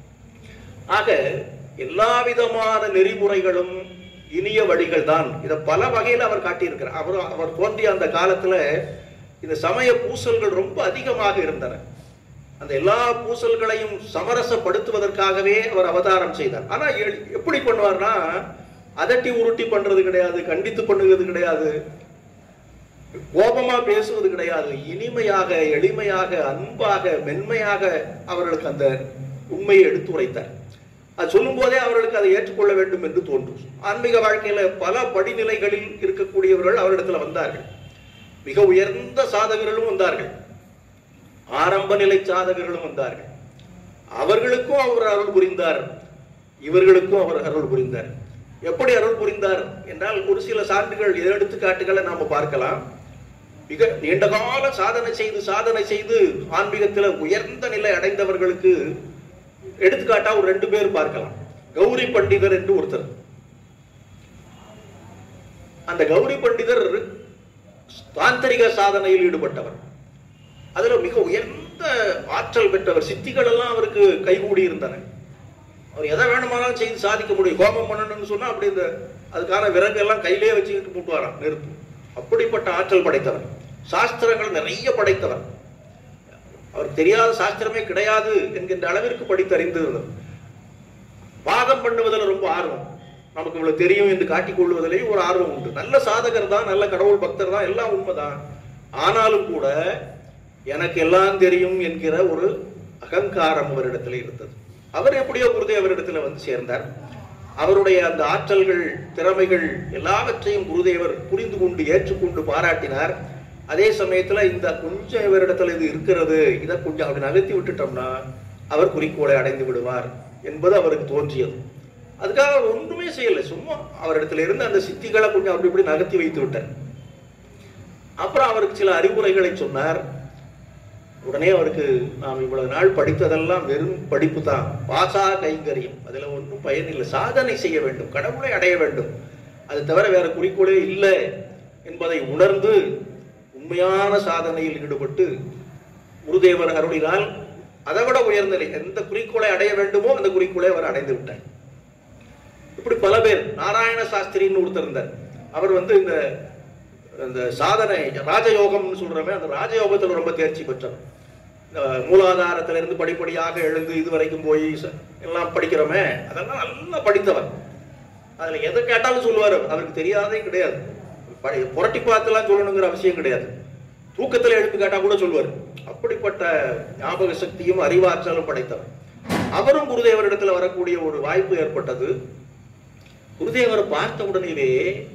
ஆக எல்லா விதமான நெறிமுறைகளும் இனிய வழிகள் தான் இதை பல வகையில் அவர் காட்டியிருக்கிறார் அவர் அவர் தோன்றிய அந்த காலத்துல இந்த சமய பூசல்கள் ரொம்ப அதிகமாக இருந்தன அந்த எல்லா பூசல்களையும் சமரசப்படுத்துவதற்காகவே அவர் அவதாரம் செய்தார் ஆனா எ- எப்படி பண்ணுவார்னா அதட்டி உருட்டி பண்றது கிடையாது கண்டித்து பண்ணுகிறது கிடையாது கோபமா பேசுவது கிடையாது இனிமையாக எளிமையாக அன்பாக மென்மையாக அவர்களுக்கு அந்த உண்மையை எடுத்துரைத்தார் அது சொல்லும் போதே அவர்களுக்கு அதை ஏற்றுக்கொள்ள வேண்டும் என்று தோன்றும் ஆன்மீக வாழ்க்கையில பல படிநிலைகளில் இருக்கக்கூடியவர்கள் அவரிடத்துல வந்தார்கள் மிக உயர்ந்த சாதகர்களும் வந்தார்கள் ஆரம்ப நிலை சாதகர்களும் வந்தார்கள் அவர்களுக்கும் அவர் அருள் புரிந்தார் இவர்களுக்கும் அவர் அருள் புரிந்தார் எப்படி அருள் புரிந்தார் என்றால் ஒரு சில சான்றுகள் எடுத்துக்காட்டுகளை நாம பார்க்கலாம் மிக நீண்ட கால சாதனை செய்து சாதனை செய்து ஆன்மீகத்தில் உயர்ந்த நிலை அடைந்தவர்களுக்கு எடுத்துக்காட்டா ஒரு ரெண்டு பேர் பார்க்கலாம் கௌரி பண்டிதர் என்று ஒருத்தர் அந்த கௌரி பண்டிதர் தாந்திரிக சாதனையில் ஈடுபட்டவர் அதுல மிக உயர்ந்த ஆற்றல் பெற்றவர் சித்திகள் எல்லாம் அவருக்கு கைகூடி இருந்தன அவர் எதை வேணுமானாலும் செய்து சாதிக்க முடியும் கோபம் பண்ணணும்னு சொன்னா அப்படி இந்த அதுக்கான விறகு எல்லாம் கையிலே வச்சுக்கிட்டு மூட்டுவாராம் நெருப்பு அப்படிப்பட்ட ஆற்றல் படைத்தவர் சாஸ்திரங்கள் நிறைய படைத்தவர் அவருக்கு தெரியாத சாஸ்திரமே கிடையாது என்கின்ற அளவிற்கு படித்தறிந்திருந்தவர் வாதம் பண்ணுவதில் ரொம்ப ஆர்வம் நமக்கு இவ்வளவு தெரியும் என்று காட்டிக் கொள்வதிலேயும் ஒரு ஆர்வம் உண்டு நல்ல சாதகர் தான் நல்ல கடவுள் பக்தர் தான் எல்லாம் உண்மைதான் ஆனாலும் கூட எனக்கு எல்லாம் தெரியும் என்கிற ஒரு அகங்காரம் அவரிடத்தில் இருந்தது அவர் எப்படியோ குருதேவரிடத்துல வந்து சேர்ந்தார் அவருடைய அந்த ஆற்றல்கள் திறமைகள் எல்லாவற்றையும் குருதேவர் புரிந்து கொண்டு ஏற்றுக்கொண்டு பாராட்டினார் அதே சமயத்துல இந்த கொஞ்சம் இவரிடத்துல இது இருக்கிறது இதை கொஞ்சம் அப்படி நகர்த்தி விட்டுட்டோம்னா அவர் குறிக்கோளை அடைந்து விடுவார் என்பது அவருக்கு தோன்றியது அதுக்காக அவர் ஒன்றுமே செய்யல சும்மா அவரிடத்துல இருந்து அந்த சித்திகளை கொஞ்சம் அப்படி இப்படி நகர்த்தி வைத்து விட்டார் அப்புறம் அவருக்கு சில அறிவுரைகளை சொன்னார் உடனே அவருக்கு நாம் இவ்வளவு நாள் படித்ததெல்லாம் வெறும் படிப்பு தான் பாசா கைங்கரியம் அதுல ஒன்றும் பயன் இல்லை சாதனை செய்ய வேண்டும் கடவுளை அடைய வேண்டும் அது தவிர வேற குறிக்கோளே இல்லை என்பதை உணர்ந்து உண்மையான சாதனையில் ஈடுபட்டு குருதேவர் அருளினால் அதை விட உயர்ந்த நிலை எந்த குறிக்கோளை அடைய வேண்டுமோ அந்த குறிக்கோளை அவர் அடைந்து விட்டார் இப்படி பல பேர் நாராயண சாஸ்திரின்னு ஒருத்தர் இருந்தார் அவர் வந்து இந்த இந்த சாதனை ராஜயோகம்னு சொல்றோமே அந்த ராஜயோகத்துல ரொம்ப தேர்ச்சி பெற்றவர் இந்த மூலாதாரத்துல இருந்து படிப்படியாக எழுந்து இது வரைக்கும் போய் ச- எல்லாம் படிக்கிறோமே அதெல்லாம் நல்லா படித்தவர் அதுல எதை கேட்டாலும் சொல்லுவார் அவருக்கு தெரியாதே கிடையாது படி புரட்டி பார்த்துலாம் சொல்லணுங்கிற அவசியம் கிடையாது தூக்கத்துல எழுப்பி கேட்டா கூட சொல்லுவார் அப்படிப்பட்ட ஞாபக சக்தியும் அறிவாற்றலும் படைத்தவர் அவரும் குருதேவரிடத்துல வரக்கூடிய ஒரு வாய்ப்பு ஏற்பட்டது குருதேவரை பார்த்த உடனேவே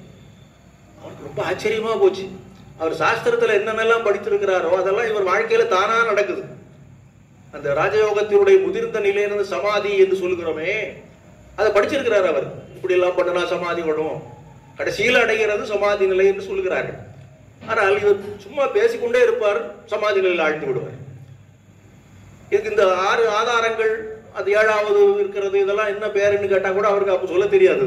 அவருக்கு ரொம்ப ஆச்சரியமா போச்சு அவர் சாஸ்திரத்துல என்னென்னலாம் படித்திருக்கிறாரோ அதெல்லாம் இவர் வாழ்க்கையில தானா நடக்குது அந்த ராஜயோகத்தினுடைய முதிர்ந்த நிலையிலிருந்து சமாதி என்று சொல்கிறோமே அதை படிச்சிருக்கிறார் அவர் இப்படி எல்லாம் பண்ணினா சமாதி வரும் கடைசியில் அடைகிறது சமாதி நிலை என்று சொல்கிறார்கள் ஆனால் இவர் சும்மா பேசிக்கொண்டே இருப்பார் சமாதி நிலையில் ஆழ்ந்து விடுவார் இதுக்கு இந்த ஆறு ஆதாரங்கள் அது ஏழாவது இருக்கிறது இதெல்லாம் என்ன பேருன்னு கேட்டா கூட அவருக்கு அப்ப சொல்ல தெரியாது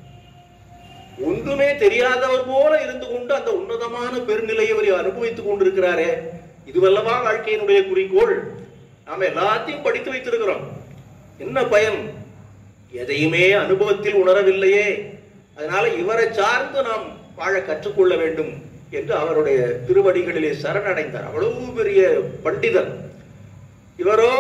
ஒன்றுமே தெரியாதவர் போல இருந்து கொண்டு அந்த உன்னதமான பெருநிலையை அவர் அனுபவித்துக் கொண்டிருக்கிறாரே இதுவல்லவா வாழ்க்கையினுடைய குறிக்கோள் நாம எல்லாத்தையும் படித்து வைத்திருக்கிறோம் என்ன பயன் எதையுமே அனுபவத்தில் உணரவில்லையே அதனால இவரை சார்ந்து நாம் வாழ கற்றுக்கொள்ள வேண்டும் என்று அவருடைய திருவடிகளிலே சரணடைந்தார் அவ்வளவு பெரிய பண்டிதர் இவரோ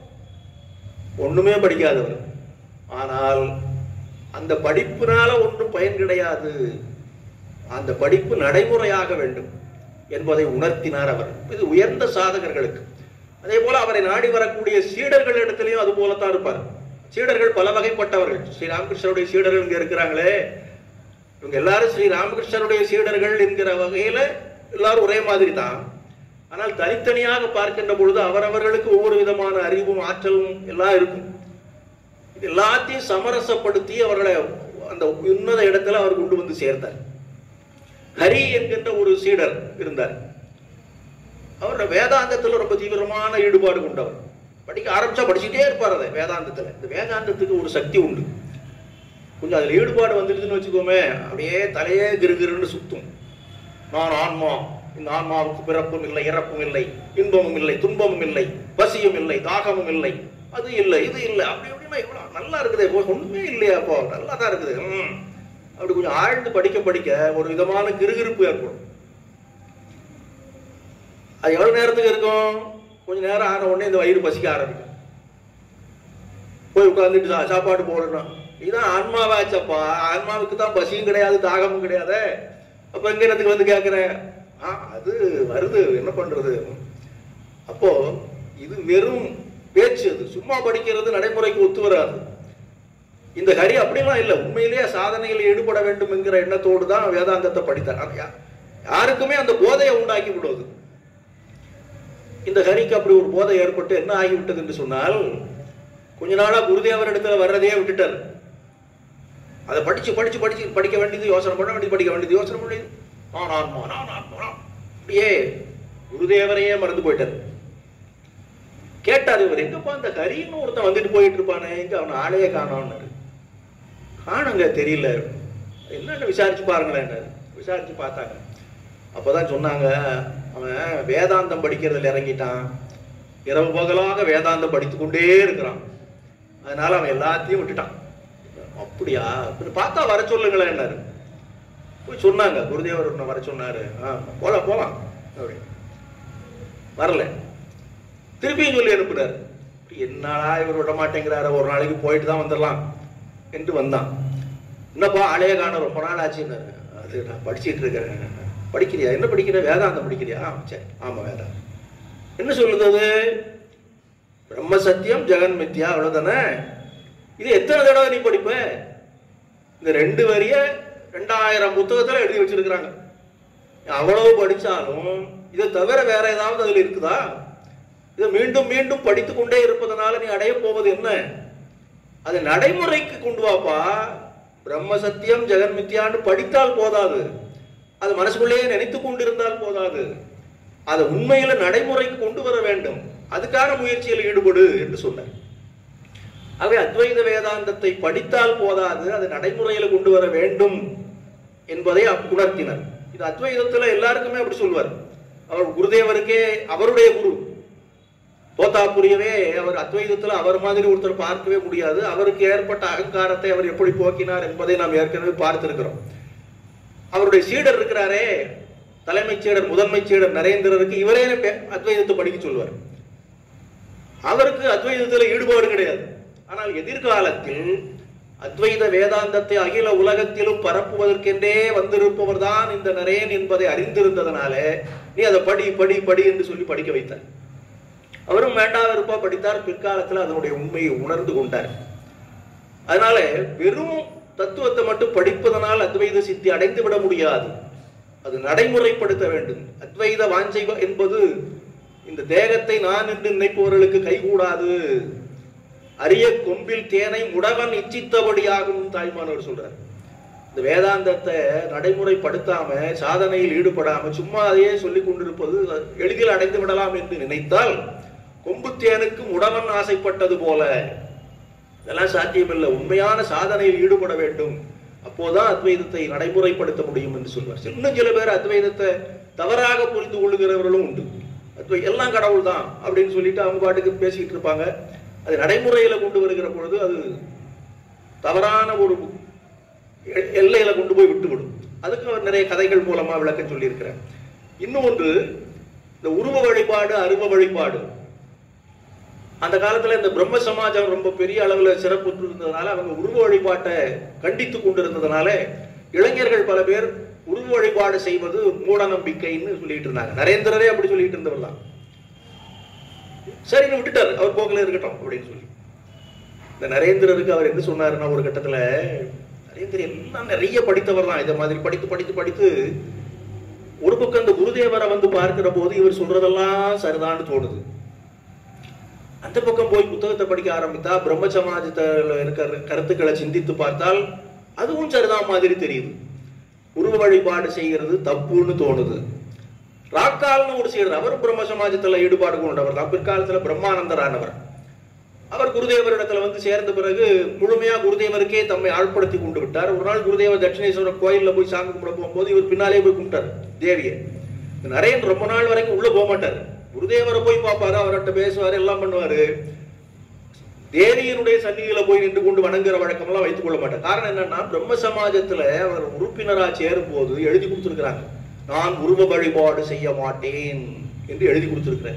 ஒண்ணுமே படிக்காதவர் ஆனால் அந்த படிப்பினால ஒன்றும் பயன் கிடையாது அந்த படிப்பு நடைமுறையாக வேண்டும் என்பதை உணர்த்தினார் அவர் இது உயர்ந்த சாதகர்களுக்கு அதே போல அவரை நாடி வரக்கூடிய சீடர்கள் இடத்திலையும் அது போலத்தான் இருப்பார் சீடர்கள் பல வகைப்பட்டவர்கள் ஸ்ரீ ராமகிருஷ்ணருடைய சீடர்கள் இங்க இருக்கிறாங்களே இவங்க எல்லாரும் ஸ்ரீ ராமகிருஷ்ணருடைய சீடர்கள் என்கிற வகையில எல்லாரும் ஒரே மாதிரி தான் ஆனால் தனித்தனியாக பார்க்கின்ற பொழுது அவரவர்களுக்கு ஒவ்வொரு விதமான அறிவும் ஆற்றலும் எல்லாம் இருக்கும் இது எல்லாத்தையும் சமரசப்படுத்தி அவர்களை அந்த உன்னத இடத்துல அவர் கொண்டு வந்து சேர்த்தார் ஹரி என்கின்ற ஒரு சீடர் இருந்தார் அவர் வேதாந்தத்துல ரொம்ப தீவிரமான ஈடுபாடு கொண்டவர் படிக்க ஆரம்பிச்சா படிச்சுட்டே இருப்பார் அதை வேதாந்தத்துல இந்த வேதாந்தத்துக்கு ஒரு சக்தி உண்டு கொஞ்சம் அதுல ஈடுபாடு வந்துடுதுன்னு வச்சுக்கோமே அப்படியே தலையே கிருகிருன்னு சுத்தும் நான் ஆன்மா இந்த ஆன்மாவுக்கு பிறப்பும் இல்லை இறப்பும் இல்லை இன்பமும் இல்லை துன்பமும் இல்லை பசியும் இல்லை தாகமும் இல்லை அது இல்லை இது இல்லை அப்படி அப்படின்னா இவ்வளவு நல்லா இருக்குது இப்போ ஒண்ணுமே இல்லையா அப்போ நல்லா தான் இருக்குது ம். அப்படி கொஞ்சம் ஆழ்ந்து படிக்க படிக்க ஒரு விதமான கிறுகிறுப்பு ஏற்படும் அது எவ்வளவு நேரத்துக்கு இருக்கும் கொஞ்ச நேரம் ஆன உடனே இந்த வயிறு பசிக்க ஆரம்பிக்கும் போய் உட்காந்துட்டு சா- சாப்பாடு போடணும் இதான் ஆன்மாவாச்சப்பா ஆன்மாவுக்கு தான் பசியும் கிடையாது தாகமும் கிடையாது அப்ப எங்க என்னத்துக்கு வந்து கேட்கிற ஆ அது வருது என்ன பண்றது அப்போ இது வெறும் பேச்சு அது சும்மா படிக்கிறது நடைமுறைக்கு ஒத்து வராது இந்த ஹரி அப்படிலாம் இல்லை உண்மையிலேயே சாதனையில் ஈடுபட வேண்டும் என்கிற எண்ணத்தோடு தான் வேதாந்தத்தை படித்தார் ஆனா யா- யாருக்குமே அந்த போதையை உண்டாக்கி விடுவது இந்த ஹரிக்கு அப்படி ஒரு போதை ஏற்பட்டு என்ன ஆகிவிட்டது என்று சொன்னால் கொஞ்ச நாளா குருதேவர் இடத்துல வர்றதையே விட்டுட்டார் அதை படிச்சு படிச்சு படிச்சு படிக்க வேண்டியது யோசனை பண்ண வேண்டியது படிக்க வேண்டியது யோசனை பண்ண வேண்டியது நான் ஆன்மா நான் ஆன்மா நான். அப்படியே குருதேவரையே மறந்து போயிட்டார் கேட்டார் இவர் எங்கப்பா அந்த ஹரின்னு ஒருத்தன் வந்துட்டு போயிட்டு இருப்பானே எங்க அவன் ஆளையே காணோம்னாரு காணுங்க தெரியல என்னன்னு விசாரிச்சு பாருங்களேன் விசாரிச்சு பார்த்தாங்க அப்பதான் சொன்னாங்க அவன் வேதாந்தம் படிக்கிறதுல இறங்கிட்டான் இரவு பகலாக வேதாந்தம் படித்து கொண்டே இருக்கிறான் அதனால அவன் எல்லாத்தையும் விட்டுட்டான் அப்படியா அப்படி பார்த்தா வர சொல்லுங்களேன்னாரு போய் சொன்னாங்க குருதேவர் உன்னை வர சொன்னாரு ஆ போலாம் போலாம் அப்படி வரல திருப்பியும் சொல்லி அனுப்புனார் என்னடா இவர் விட மாட்டேங்கிறாரு ஒரு நாளைக்கு போயிட்டு தான் வந்துடலாம் என்று வந்தான் என்னப்பா ஆளையே காண ரொம்ப நாள் ஆச்சுன்னாரு அது நான் படிச்சிட்டு இருக்கிறேன் படிக்கிறியா என்ன படிக்கிற வேதாந்தம் படிக்கிறியா ஆ, சரி ஆமா வேதாந்தம் என்ன சொல்லுது அது பிரம்ம சத்தியம் ஜெகன் மித்யா அவ்வளவுதானே இது எத்தனை தடவை நீ படிப்ப இந்த ரெண்டு வரிய ரெண்டாயிரம் புத்தகத்துல எழுதி வச்சிருக்கிறாங்க அவ்வளவு படிச்சாலும் இதை தவிர வேற ஏதாவது அதுல இருக்குதா இதை மீண்டும் மீண்டும் படித்துக் கொண்டே இருப்பதனால நீ அடைய போவது என்ன அதை நடைமுறைக்கு கொண்டு வாப்பா பிரம்ம சத்தியம் ஜெகன் மித்யான்னு படித்தால் போதாது அது மனசுக்குள்ளேயே நினைத்து கொண்டிருந்தால் போதாது அதை உண்மையில நடைமுறைக்கு கொண்டு வர வேண்டும் அதுக்கான முயற்சியில் ஈடுபடு என்று சொன்னார் ஆகவே அத்வைத வேதாந்தத்தை படித்தால் போதாது அதை நடைமுறையில கொண்டு வர வேண்டும் என்பதை அப்~ உணர்த்தினார் இது அத்வைதத்துல எல்லாருக்குமே அப்படி சொல்வார் அவர் குருதேவருக்கே அவருடைய குரு தோத்தாபுரியவே அவர் அத்வைதத்துல அவர் மாதிரி ஒருத்தர் பார்க்கவே முடியாது அவருக்கு ஏற்பட்ட அகங்காரத்தை அவர் எப்படி போக்கினார் என்பதை நாம் ஏற்கனவே பார்த்திருக்கிறோம் அவருடைய சீடர் இருக்கிறாரே தலைமைச் சீடர் முதன்மை சீடர் நரேந்திரருக்கு இவரே பே- அத்வைதத்தை படிக்க சொல்வார் அவருக்கு அத்வைதத்தில் ஈடுபாடு கிடையாது ஆனால் எதிர்காலத்தில் அத்வைத வேதாந்தத்தை அகில உலகத்திலும் பரப்புவதற்கென்றே வந்திருப்பவர் தான் இந்த நரேன் என்பதை அறிந்திருந்ததனால நீ அதை படி படி படி என்று சொல்லி படிக்க வைத்தார் அவரும் வேண்டாம் விருப்பா படித்தார் பிற்காலத்தில் அதனுடைய உண்மையை உணர்ந்து கொண்டார் அதனால வெறும் தத்துவத்தை மட்டும் படிப்பதனால் அத்வைத சித்தி அடைந்து விட முடியாது அது நடைமுறைப்படுத்த வேண்டும் அத்வைத வாஞ்சை என்பது இந்த தேகத்தை நான் என்று நினைப்பவர்களுக்கு கைகூடாது அரிய கொம்பில் தேனை முடவன் இச்சித்தபடியாகும் தாய்மானவர் சொல்றார் இந்த வேதாந்தத்தை நடைமுறைப்படுத்தாம சாதனையில் ஈடுபடாம சும்மா அதையே சொல்லிக் கொண்டிருப்பது எளிதில் அடைந்து விடலாம் என்று நினைத்தால் கொம்பு தேனுக்கு முடவன் ஆசைப்பட்டது போல இதெல்லாம் சாத்தியமில்லை உண்மையான சாதனையில் ஈடுபட வேண்டும் அப்போதான் அத்வைதத்தை நடைமுறைப்படுத்த முடியும் என்று சொல்வார் இன்னும் சில பேர் அத்வைதத்தை தவறாக புரிந்து கொள்ளுகிறவர்களும் உண்டு அத்வை எல்லாம் கடவுள் தான் அப்படின்னு சொல்லிட்டு அவங்க பாட்டுக்கு பேசிக்கிட்டு இருப்பாங்க அது நடைமுறையில கொண்டு வருகிற பொழுது அது தவறான ஒரு எ- எல்லையில கொண்டு போய் விட்டுவிடும் அதுக்கு அவர் நிறைய கதைகள் மூலமா விளக்கம் சொல்லியிருக்கிறேன் இன்னும் ஒன்று இந்த உருவ வழிபாடு அருவ வழிபாடு அந்த காலத்துல இந்த பிரம்ம சமாஜம் ரொம்ப பெரிய அளவுல சிறப்புற்று இருந்ததுனால அவங்க உருவ வழிபாட்டை கண்டித்து கொண்டிருந்ததுனால இளைஞர்கள் பல பேர் உருவ வழிபாடு செய்வது மூட நம்பிக்கைன்னு சொல்லிட்டு இருந்தாங்க நரேந்திரரே அப்படி சொல்லிட்டு இருந்தவர் தான் சரின்னு விட்டுட்டார் அவர் போக்கில் இருக்கட்டும் அப்படின்னு சொல்லி இந்த நரேந்திரருக்கு அவர் என்ன சொன்னாருன்னா ஒரு கட்டத்துல நரேந்திரர் எல்லாம் நிறைய படித்தவர் தான் இதை மாதிரி படித்து படித்து படித்து ஒரு பக்கம் இந்த குருதேவரை வந்து பார்க்கிற போது இவர் சொல்றதெல்லாம் சரிதான்னு தோணுது அந்த பக்கம் போய் புத்தகத்தை படிக்க ஆரம்பித்தா பிரம்ம சமாஜத்தில் இருக்கிற கருத்துக்களை சிந்தித்து பார்த்தால் அதுவும் சரிதான் மாதிரி தெரியுது உருவ வழிபாடு செய்கிறது தப்புன்னு தோணுது ராக்கால்னு ஒரு சீடர் அவரும் பிரம்ம சமாஜத்துல ஈடுபாடு கொண்டவர் தான் பிற்காலத்துல பிரம்மானந்தரானவர் அவர் குருதேவரிடத்துல வந்து சேர்ந்த பிறகு முழுமையா குருதேவருக்கே தம்மை ஆழ்படுத்தி கொண்டு விட்டார் ஒரு நாள் குருதேவர் தட்சிணேஸ்வரர் கோயில்ல போய் சாமி கும்பிட போகும்போது இவர் பின்னாலே போய் கும்பிட்டார் தேவியை நரேன் ரொம்ப நாள் வரைக்கும் உள்ள போக மாட்டார் குருதேவரை போய் பார்ப்பாரு அவர்கிட்ட பேசுவாரு எல்லாம் பண்ணுவாரு தேவியனுடைய சந்நிதியில போய் நின்று கொண்டு வணங்குற வழக்கமெல்லாம் வைத்துக் கொள்ள மாட்டார் காரணம் என்னன்னா பிரம்ம சமாஜத்துல அவர் உறுப்பினரா சேரும் போது எழுதி கொடுத்துருக்காங்க நான் உருவ வழிபாடு செய்ய மாட்டேன் என்று எழுதி கொடுத்திருக்கிறேன்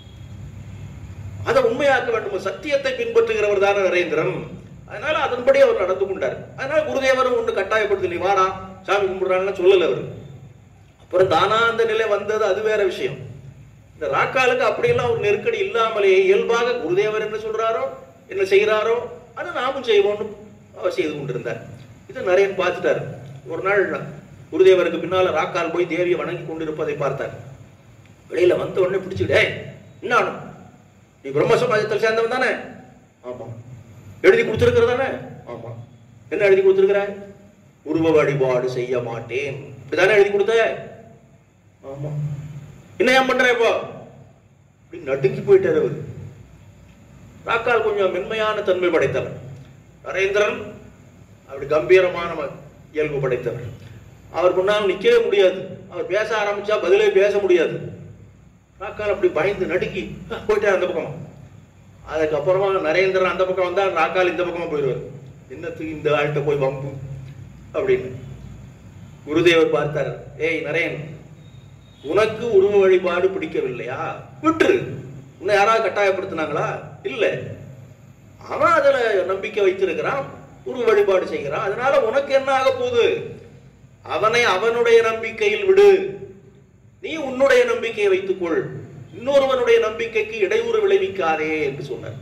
அதை உண்மையாக்க வேண்டும் சத்தியத்தை பின்பற்றுகிறவர் தானே நரேந்திரன் அதனால அதன்படி அவர் நடந்து கொண்டார் அதனால குருதேவரும் ஒன்று கட்டாயப்படுத்தி நீ வாடா சாமி கும்பிடுறான்னு சொல்லல அவர் அப்புறம் தானா அந்த நிலை வந்தது அது வேற விஷயம் இந்த ராக்காலுக்கு அப்படியெல்லாம் ஒரு நெருக்கடி இல்லாமலே இயல்பாக குருதேவர் என்ன சொல்றாரோ என்ன செய்கிறாரோ அதை நாமும் செய்வோம்னு அவர் செய்து கொண்டிருந்தார் இதை நிறைய பார்த்துட்டார் ஒரு நாள் குருதேவருக்கு பின்னால ராக்கால் போய் தேவியை வணங்கி கொண்டிருப்பதை பார்த்தார் வெளியில வந்த உடனே பிடிச்சுக்கிட்டே என்ன நீ பிரம்ம சமாஜத்தில் சேர்ந்தவன் தானே ஆமா எழுதி கொடுத்துருக்கிற தானே ஆமா என்ன எழுதி கொடுத்துருக்கிற உருவ வழிபாடு செய்ய மாட்டேன் இப்படிதானே எழுதி கொடுத்த ஆமா என்ன ஏன் பண்ற இப்போ அப்படி நடுங்கி போயிட்டார் அவர் ராக்கால் கொஞ்சம் மென்மையான தன்மை படைத்தவர் நரேந்திரன் அப்படி கம்பீரமான ம- இயல்பு படைத்தவர் அவர் முன்னால் நிற்கவே முடியாது அவர் பேச ஆரம்பிச்சா பதிலே பேச முடியாது ராக்கால் அப்படி பயந்து நடுங்கி "அஹ், போயிட்டார் அந்த பக்கம் அதுக்கப்புறமா நரேந்திரன் அந்த பக்கம் வந்தா ராக்கால் இந்த பக்கமா போயிடுவார் என்னத்துக்கு இந்த ஆள்கிட்ட போய் வம்பு அப்படின்னு குருதேவர் பார்த்தார் ஏய் நரேன் உனக்கு உருவ வழிபாடு பிடிக்கவில்லையா விட்டுரு உன்னை யாராவது கட்டாயப்படுத்தினாங்களா இல்ல அவன் அதுல நம்பிக்கை வைத்திருக்கிறான் உருவ வழிபாடு செய்கிறான் அதனால உனக்கு என்ன ஆக போகுது அவனை அவனுடைய நம்பிக்கையில் விடு நீ உன்னுடைய நம்பிக்கையை வைத்துக்கொள் இன்னொருவனுடைய நம்பிக்கைக்கு இடையூறு விளைவிக்காதே என்று சொன்னார்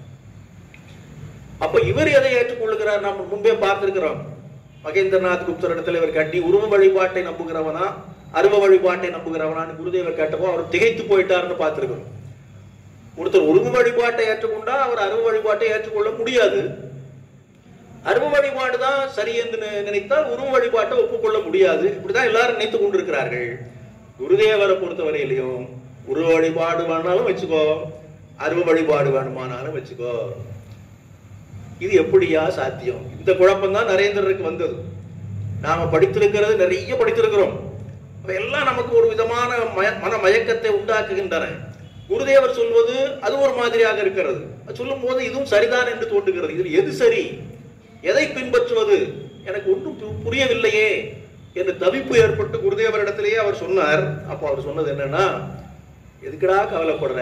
அப்ப இவர் எதை ஏற்றுக்கொள்கிறார் நாம் முன்பே பார்த்திருக்கிறோம் மகேந்திரநாத் குப்தர் இடத்துல இவர் கட்டி உருவ வழிபாட்டை நம்புகிறவனா அருவ வழிபாட்டை நம்புகிறவனான்னு குருதேவர் கேட்டப்போ அவர் திகைத்து போயிட்டாருன்னு பார்த்திருக்கிறோம் ஒருத்தர் உருவ வழிபாட்டை ஏற்றுக்கொண்டா அவர் அருவ வழிபாட்டை ஏற்றுக்கொள்ள முடியாது அருவ வழிபாடு தான் சரி என்று நி- நினைத்தால் உருவ வழிபாட்டை ஒப்புக்கொள்ள முடியாது இப்படிதான் எல்லாரும் நினைத்துக் கொண்டிருக்கிறார்கள் குருதேவரை பொறுத்தவரையிலையும் உருவ வழிபாடு வேணாலும் வச்சுக்கோ அருவ வழிபாடு வேணுமானாலும் வச்சுக்கோ இது எப்படியா சாத்தியம் இந்த குழப்பம் தான் நரேந்திரருக்கு வந்தது நாம படித்திருக்கிறது நிறைய படித்திருக்கிறோம் அவை எல்லாம் நமக்கு ஒரு விதமான மய மன மயக்கத்தை உண்டாக்குகின்றன குருதேவர் சொல்வது அது ஒரு மாதிரியாக இருக்கிறது அது சொல்லும் போது இதுவும் சரிதான் என்று தோன்றுகிறது இதில் எது சரி எதை பின்பற்றுவது எனக்கு ஒன்றும் பு- புரியவில்லையே என்று தவிப்பு ஏற்பட்டு குருதேவரிடத்திலேயே அவர் சொன்னார் அப்போ அவர் சொன்னது என்னன்னா எதுக்குடா கவலைப்படுற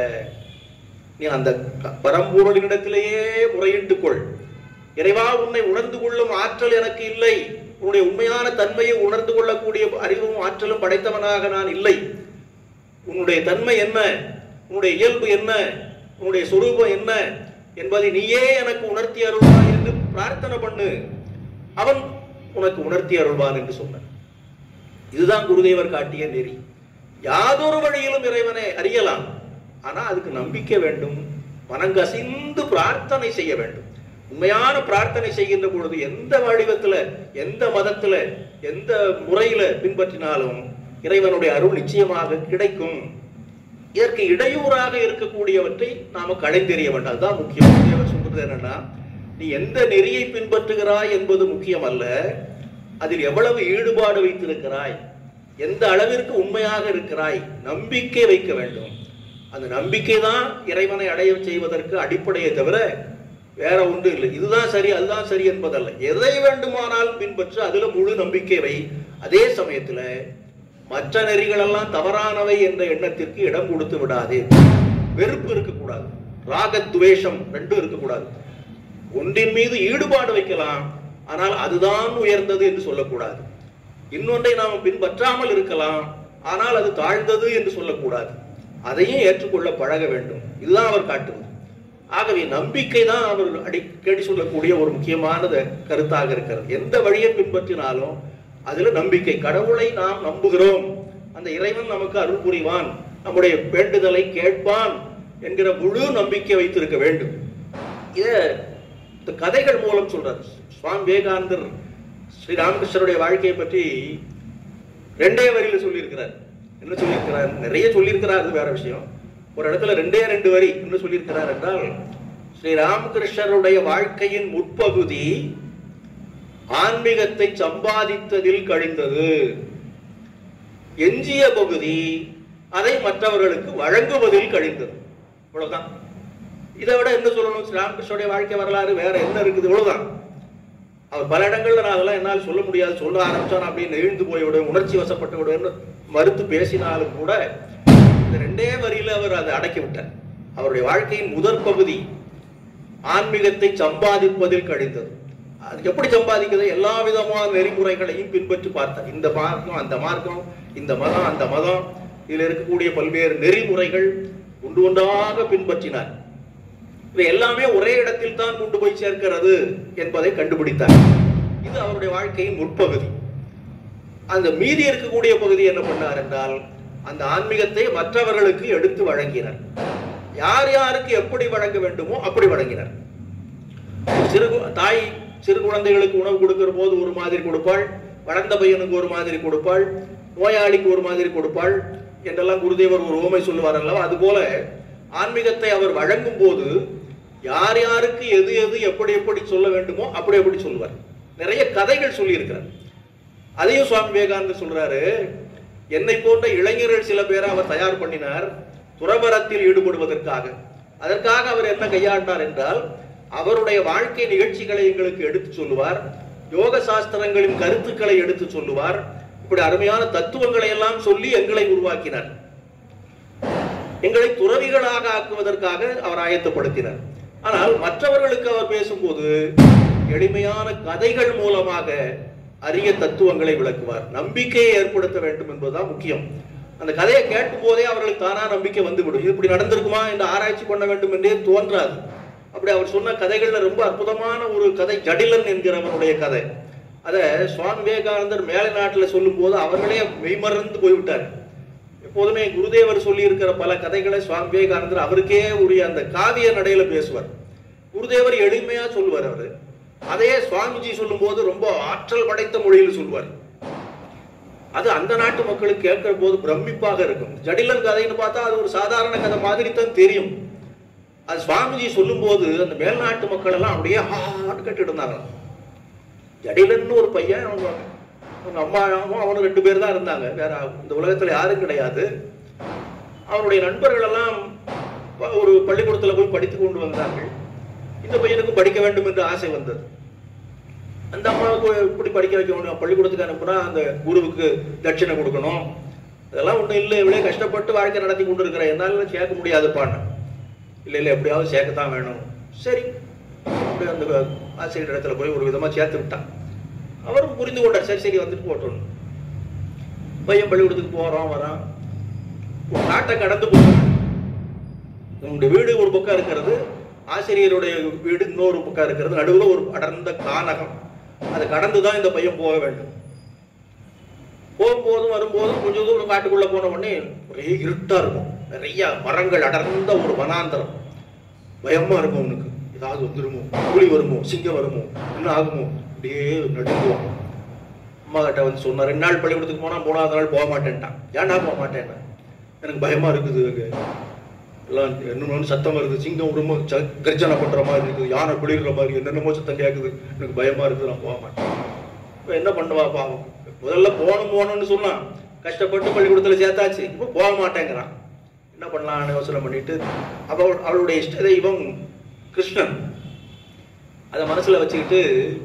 நீ அந்த க- பரம்பொருளினிடத்திலேயே முறையிட்டுக் கொள் இறைவா உன்னை உணர்ந்து கொள்ளும் ஆற்றல் எனக்கு இல்லை உன்னுடைய உண்மையான தன்மையை உணர்ந்து கொள்ளக்கூடிய அறிவும் ஆற்றலும் படைத்தவனாக நான் இல்லை உன்னுடைய தன்மை என்ன உன்னுடைய இயல்பு என்ன உன்னுடைய சொரூபம் என்ன என்பதை நீயே எனக்கு உணர்த்தி அருள்வாய் என்று பிரார்த்தனை பண்ணு அவன் உனக்கு உணர்த்தி அருள்வான் என்று சொன்னான் இதுதான் குருதேவர் காட்டிய நெறி யாதொரு வழியிலும் இறைவனை அறியலாம் ஆனா அதுக்கு நம்பிக்கை வேண்டும் மனங்கசிந்து பிரார்த்தனை செய்ய வேண்டும் உண்மையான பிரார்த்தனை செய்கின்ற பொழுது எந்த வடிவத்துல எந்த மதத்துல எந்த முறையில பின்பற்றினாலும் இறைவனுடைய அருள் நிச்சயமாக கிடைக்கும் இதற்கு இடையூறாக இருக்கக்கூடியவற்றை நாம களைந்தெறிய வேண்டாம் அதுதான் முக்கியம் தேவர் சொல்றது என்னன்னா நீ எந்த நெறியை பின்பற்றுகிறாய் என்பது முக்கியம் அல்ல அதில் எவ்வளவு ஈடுபாடு வைத்திருக்கிறாய் எந்த அளவிற்கு உண்மையாக இருக்கிறாய் நம்பிக்கை வைக்க வேண்டும் அந்த நம்பிக்கை தான் இறைவனை அடைய செய்வதற்கு அடிப்படையை தவிர வேற ஒன்று இல்லை இதுதான் சரி அதுதான் சரி என்பதல்ல எதை வேண்டுமானால் பின்பற்று அதுல முழு நம்பிக்கை வை அதே சமயத்துல மற்ற நெறிகளெல்லாம் தவறானவை என்ற எண்ணத்திற்கு இடம் கொடுத்து விடாதே வெறுப்பு இருக்கக்கூடாது ராக துவேஷம் ரெண்டும் இருக்கக்கூடாது ஒன்றின் மீது ஈடுபாடு வைக்கலாம் ஆனால் அதுதான் உயர்ந்தது என்று சொல்லக்கூடாது இன்னொன்றை நாம் பின்பற்றாமல் இருக்கலாம் ஆனால் அது தாழ்ந்தது என்று சொல்லக்கூடாது அதையும் ஏற்றுக்கொள்ள பழக வேண்டும் இதுதான் அவர் காட்டுவது ஆகவே நம்பிக்கை தான் அவர் அடிக்கடி சொல்லக்கூடிய ஒரு முக்கியமான கருத்தாக இருக்கிறது எந்த வழியை பின்பற்றினாலும் அதுல நம்பிக்கை கடவுளை நாம் நம்புகிறோம் அந்த இறைவன் நமக்கு அருள் புரிவான் நம்முடைய வேண்டுதலை கேட்பான் என்கிற முழு நம்பிக்கை வைத்திருக்க வேண்டும் இத இந்த கதைகள் மூலம் சொல்றார் சுவாமி விவேகானந்தர் ஸ்ரீ ராமகிருஷ்ணருடைய வாழ்க்கையை பற்றி ரெண்டே வரியில சொல்லியிருக்கிறார் என்ன சொல்லியிருக்கிறார் நிறைய சொல்லியிருக்கிறார் அது வேற விஷயம் ஒரு இடத்துல ரெண்டே ரெண்டு வரி என்ன சொல்லியிருக்கிறார் என்றால் ஸ்ரீ ராமகிருஷ்ணருடைய வாழ்க்கையின் முற்பகுதி ஆன்மீகத்தை சம்பாதித்ததில் கழிந்தது எஞ்சிய பகுதி அதை மற்றவர்களுக்கு வழங்குவதில் கழிந்தது இவ்வளவுதான் இதை விட என்ன சொல்லணும் ஸ்ரீ ராமகிருஷ்ணருடைய வாழ்க்கை வரலாறு வேற என்ன இருக்குது இவ்வளவுதான் அவர் பல இடங்கள்ல நான் அதெல்லாம் என்னால் சொல்ல முடியாது சொல்ல ஆரம்பிச்சா நான் அப்படியே நெகிழ்ந்து போய் விடுவேன் உணர்ச்சி வசப்பட்டு விடுவேன்னு மறுத்து பேசினாலும் கூட இந்த ரெண்டே வரியில அவர் அதை அடக்கி விட்டார் அவருடைய வாழ்க்கையின் முதற் பகுதி ஆன்மீகத்தை சம்பாதிப்பதில் கழிந்தது அது எப்படி சம்பாதிக்கிறது எல்லா விதமான நெறிமுறைகளையும் பின்பற்றி பார்த்தார் இந்த மார்க்கம் அந்த மார்க்கம் இந்த மதம் அந்த மதம் இதில் இருக்கக்கூடிய பல்வேறு நெறிமுறைகள் ஒன்று ஒன்றாக பின்பற்றினார் இவை எல்லாமே ஒரே இடத்தில் தான் கொண்டு போய் சேர்க்கிறது என்பதை கண்டுபிடித்தார் இது அவருடைய வாழ்க்கையின் முற்பகுதி அந்த மீதி இருக்கக்கூடிய பகுதி என்ன பண்ணார் என்றால் அந்த ஆன்மீகத்தை மற்றவர்களுக்கு எடுத்து வழங்கினார் யார் யாருக்கு எப்படி வழங்க வேண்டுமோ அப்படி வழங்கினார் சிறு கு- தாய் சிறு குழந்தைகளுக்கு உணவு கொடுக்கிற போது ஒரு மாதிரி கொடுப்பாள் வளர்ந்த பையனுக்கு ஒரு மாதிரி கொடுப்பாள் நோயாளிக்கு ஒரு மாதிரி கொடுப்பாள் என்றெல்லாம் குருதேவர் ஒரு ஓமை சொல்லுவார் அல்லவா அதுபோல ஆன்மீகத்தை அவர் வழங்கும் போது யார் யாருக்கு எது எது எப்படி எப்படி சொல்ல வேண்டுமோ அப்படி எப்படி சொல்லுவார் நிறைய கதைகள் சொல்லியிருக்கிறார் அதையும் சுவாமி விவேகானந்தர் சொல்றாரு என்னை போன்ற இளைஞர்கள் சில பேரை அவர் தயார் பண்ணினார் துறவரத்தில் ஈடுபடுவதற்காக அதற்காக அவர் என்ன கையாண்டார் என்றால் அவருடைய வாழ்க்கை நிகழ்ச்சிகளை எங்களுக்கு எடுத்து சொல்லுவார் யோக சாஸ்திரங்களின் கருத்துக்களை எடுத்து சொல்லுவார் இப்படி அருமையான தத்துவங்களை எல்லாம் சொல்லி எங்களை உருவாக்கினார் எங்களை துறவிகளாக ஆக்குவதற்காக அவர் ஆயத்தப்படுத்தினார் ஆனால் மற்றவர்களுக்கு அவர் பேசும்போது எளிமையான கதைகள் மூலமாக அரிய தத்துவங்களை விளக்குவார் நம்பிக்கையை ஏற்படுத்த வேண்டும் என்பதுதான் முக்கியம் அந்த கதையை கேட்கும் போதே அவர்களுக்கு தானா நம்பிக்கை வந்துவிடும் இது இப்படி நடந்திருக்குமா என்று ஆராய்ச்சி பண்ண வேண்டும் என்றே தோன்றாது அப்படி அவர் சொன்ன கதைகள்ல ரொம்ப அற்புதமான ஒரு கதை ஜடிலன் என்கிறவனுடைய கதை அதை சுவாமி விவேகானந்தர் மேலை நாட்டில் சொல்லும்போது அவர்களே மெய்மறந்து போய்விட்டார் எப்போதுமே குருதேவர் சொல்லி இருக்கிற பல கதைகளை சுவாமி விவேகானந்தர் அவருக்கே உரிய அந்த காவிய நடையில பேசுவார் குருதேவர் எளிமையா சொல்லுவார் அவரு அதையே சுவாமிஜி சொல்லும்போது ரொம்ப ஆற்றல் படைத்த மொழியில் சொல்லுவார் அது அந்த நாட்டு மக்களுக்கு கேட்கிற போது பிரமிப்பாக இருக்கும் ஜடிலன் கதைன்னு பார்த்தா அது ஒரு சாதாரண கதை மாதிரி தான் தெரியும் அது சுவாமிஜி சொல்லும்போது அந்த மேல்நாட்டு மக்கள் எல்லாம் அப்படியே ஹான்னு கட்டிட்டு இருந்தாங்க ஜடிலன்னு ஒரு பையன் அவங்க அவங்க அம்மாவும் அவனும் ரெண்டு பேர் தான் இருந்தாங்க வேற இந்த உலகத்துல யாரும் கிடையாது அவனுடைய நண்பர்கள் எல்லாம் ப- ஒரு பள்ளிக்கூடத்துல போய் படித்து கொண்டு வந்தார்கள் இந்த பையனுக்கும் படிக்க வேண்டும் என்று ஆசை வந்தது அந்த அம்மாவுக்கு இப்படி படிக்க வைக்க முடியும் பள்ளிக்கூடத்துக்கு அனுப்புனா அந்த குருவுக்கு தட்சிணை கொடுக்கணும் இதெல்லாம் ஒண்ணும் இல்லை இவ்வளோ கஷ்டப்பட்டு வாழ்க்கை நடத்தி கொண்டு இருக்கிற என்னால சேர்க்க முடியாதுப்பான்னு இல்லை இல்லை எப்படியாவது சேர்க்கத்தான் வேணும் சரி அப்படியே அந்த ஆசிரியர் இடத்துல போய் ஒரு விதமா சேர்த்து விட்டான் அவரும் புரிந்து கொண்டார் சரி சரி வந்துட்டு போட்டோம் பையன் பள்ளிக்கூடத்துக்கு போறான் வரான் ஒரு நாட்டை கடந்து போகிறான் நம்முடைய வீடு ஒரு பக்கம் இருக்கிறது ஆசிரியருடைய வீடு இன்னொரு பக்கம் இருக்கிறது நடுவுல ஒரு அடர்ந்த கானகம் அதை கடந்து தான் இந்த பையன் போக வேண்டும் போகும்போதும் வரும்போதும் கொஞ்சம் தூரம் காட்டுக்குள்ள போன உடனே ஒரே இருட்டா இருக்கும் நிறைய மரங்கள் அடர்ந்த ஒரு வனாந்தரம் பயமா இருக்கும் அவனுக்கு ஏதாவது வந்துருமோ புலி வருமோ சிங்கம் வருமோ என்ன ஆகுமோ அப்படியே நடுங்குவான் அம்மா கிட்ட வந்து சொன்னா ரெண்டு நாள் பள்ளிக்கூடத்துக்கு போனா மூணாவது நாள் போக மாட்டேன்ட்டான் ஏன்டா போக மாட்டேன்னா எனக்கு பயமா இருக்குது அங்க எல்லாம் என்னென்ன சத்தம் வருது சிங்கம் ரொம்ப ச- கர்ஜனை பண்ற மாதிரி இருக்குது யானை குளிர்ற மாதிரி என்னென்னமோ சத்தம் கேட்குது எனக்கு பயமா இருக்குது நான் போக மாட்டேன் இப்ப என்ன பண்ணுவா பாவம் முதல்ல போகணும் போகணும்னு சொன்னான் கஷ்டப்பட்டு பள்ளிக்கூடத்துல சேர்த்தாச்சு இப்போ போக மாட்டேங்கிறான் என்ன பண்ணலாம்னு யோசனை பண்ணிட்டு அவள் அவளுடைய இஷ்ட தெய்வம் கிருஷ்ணன் அதை மனசுல வச்சுக்கிட்டு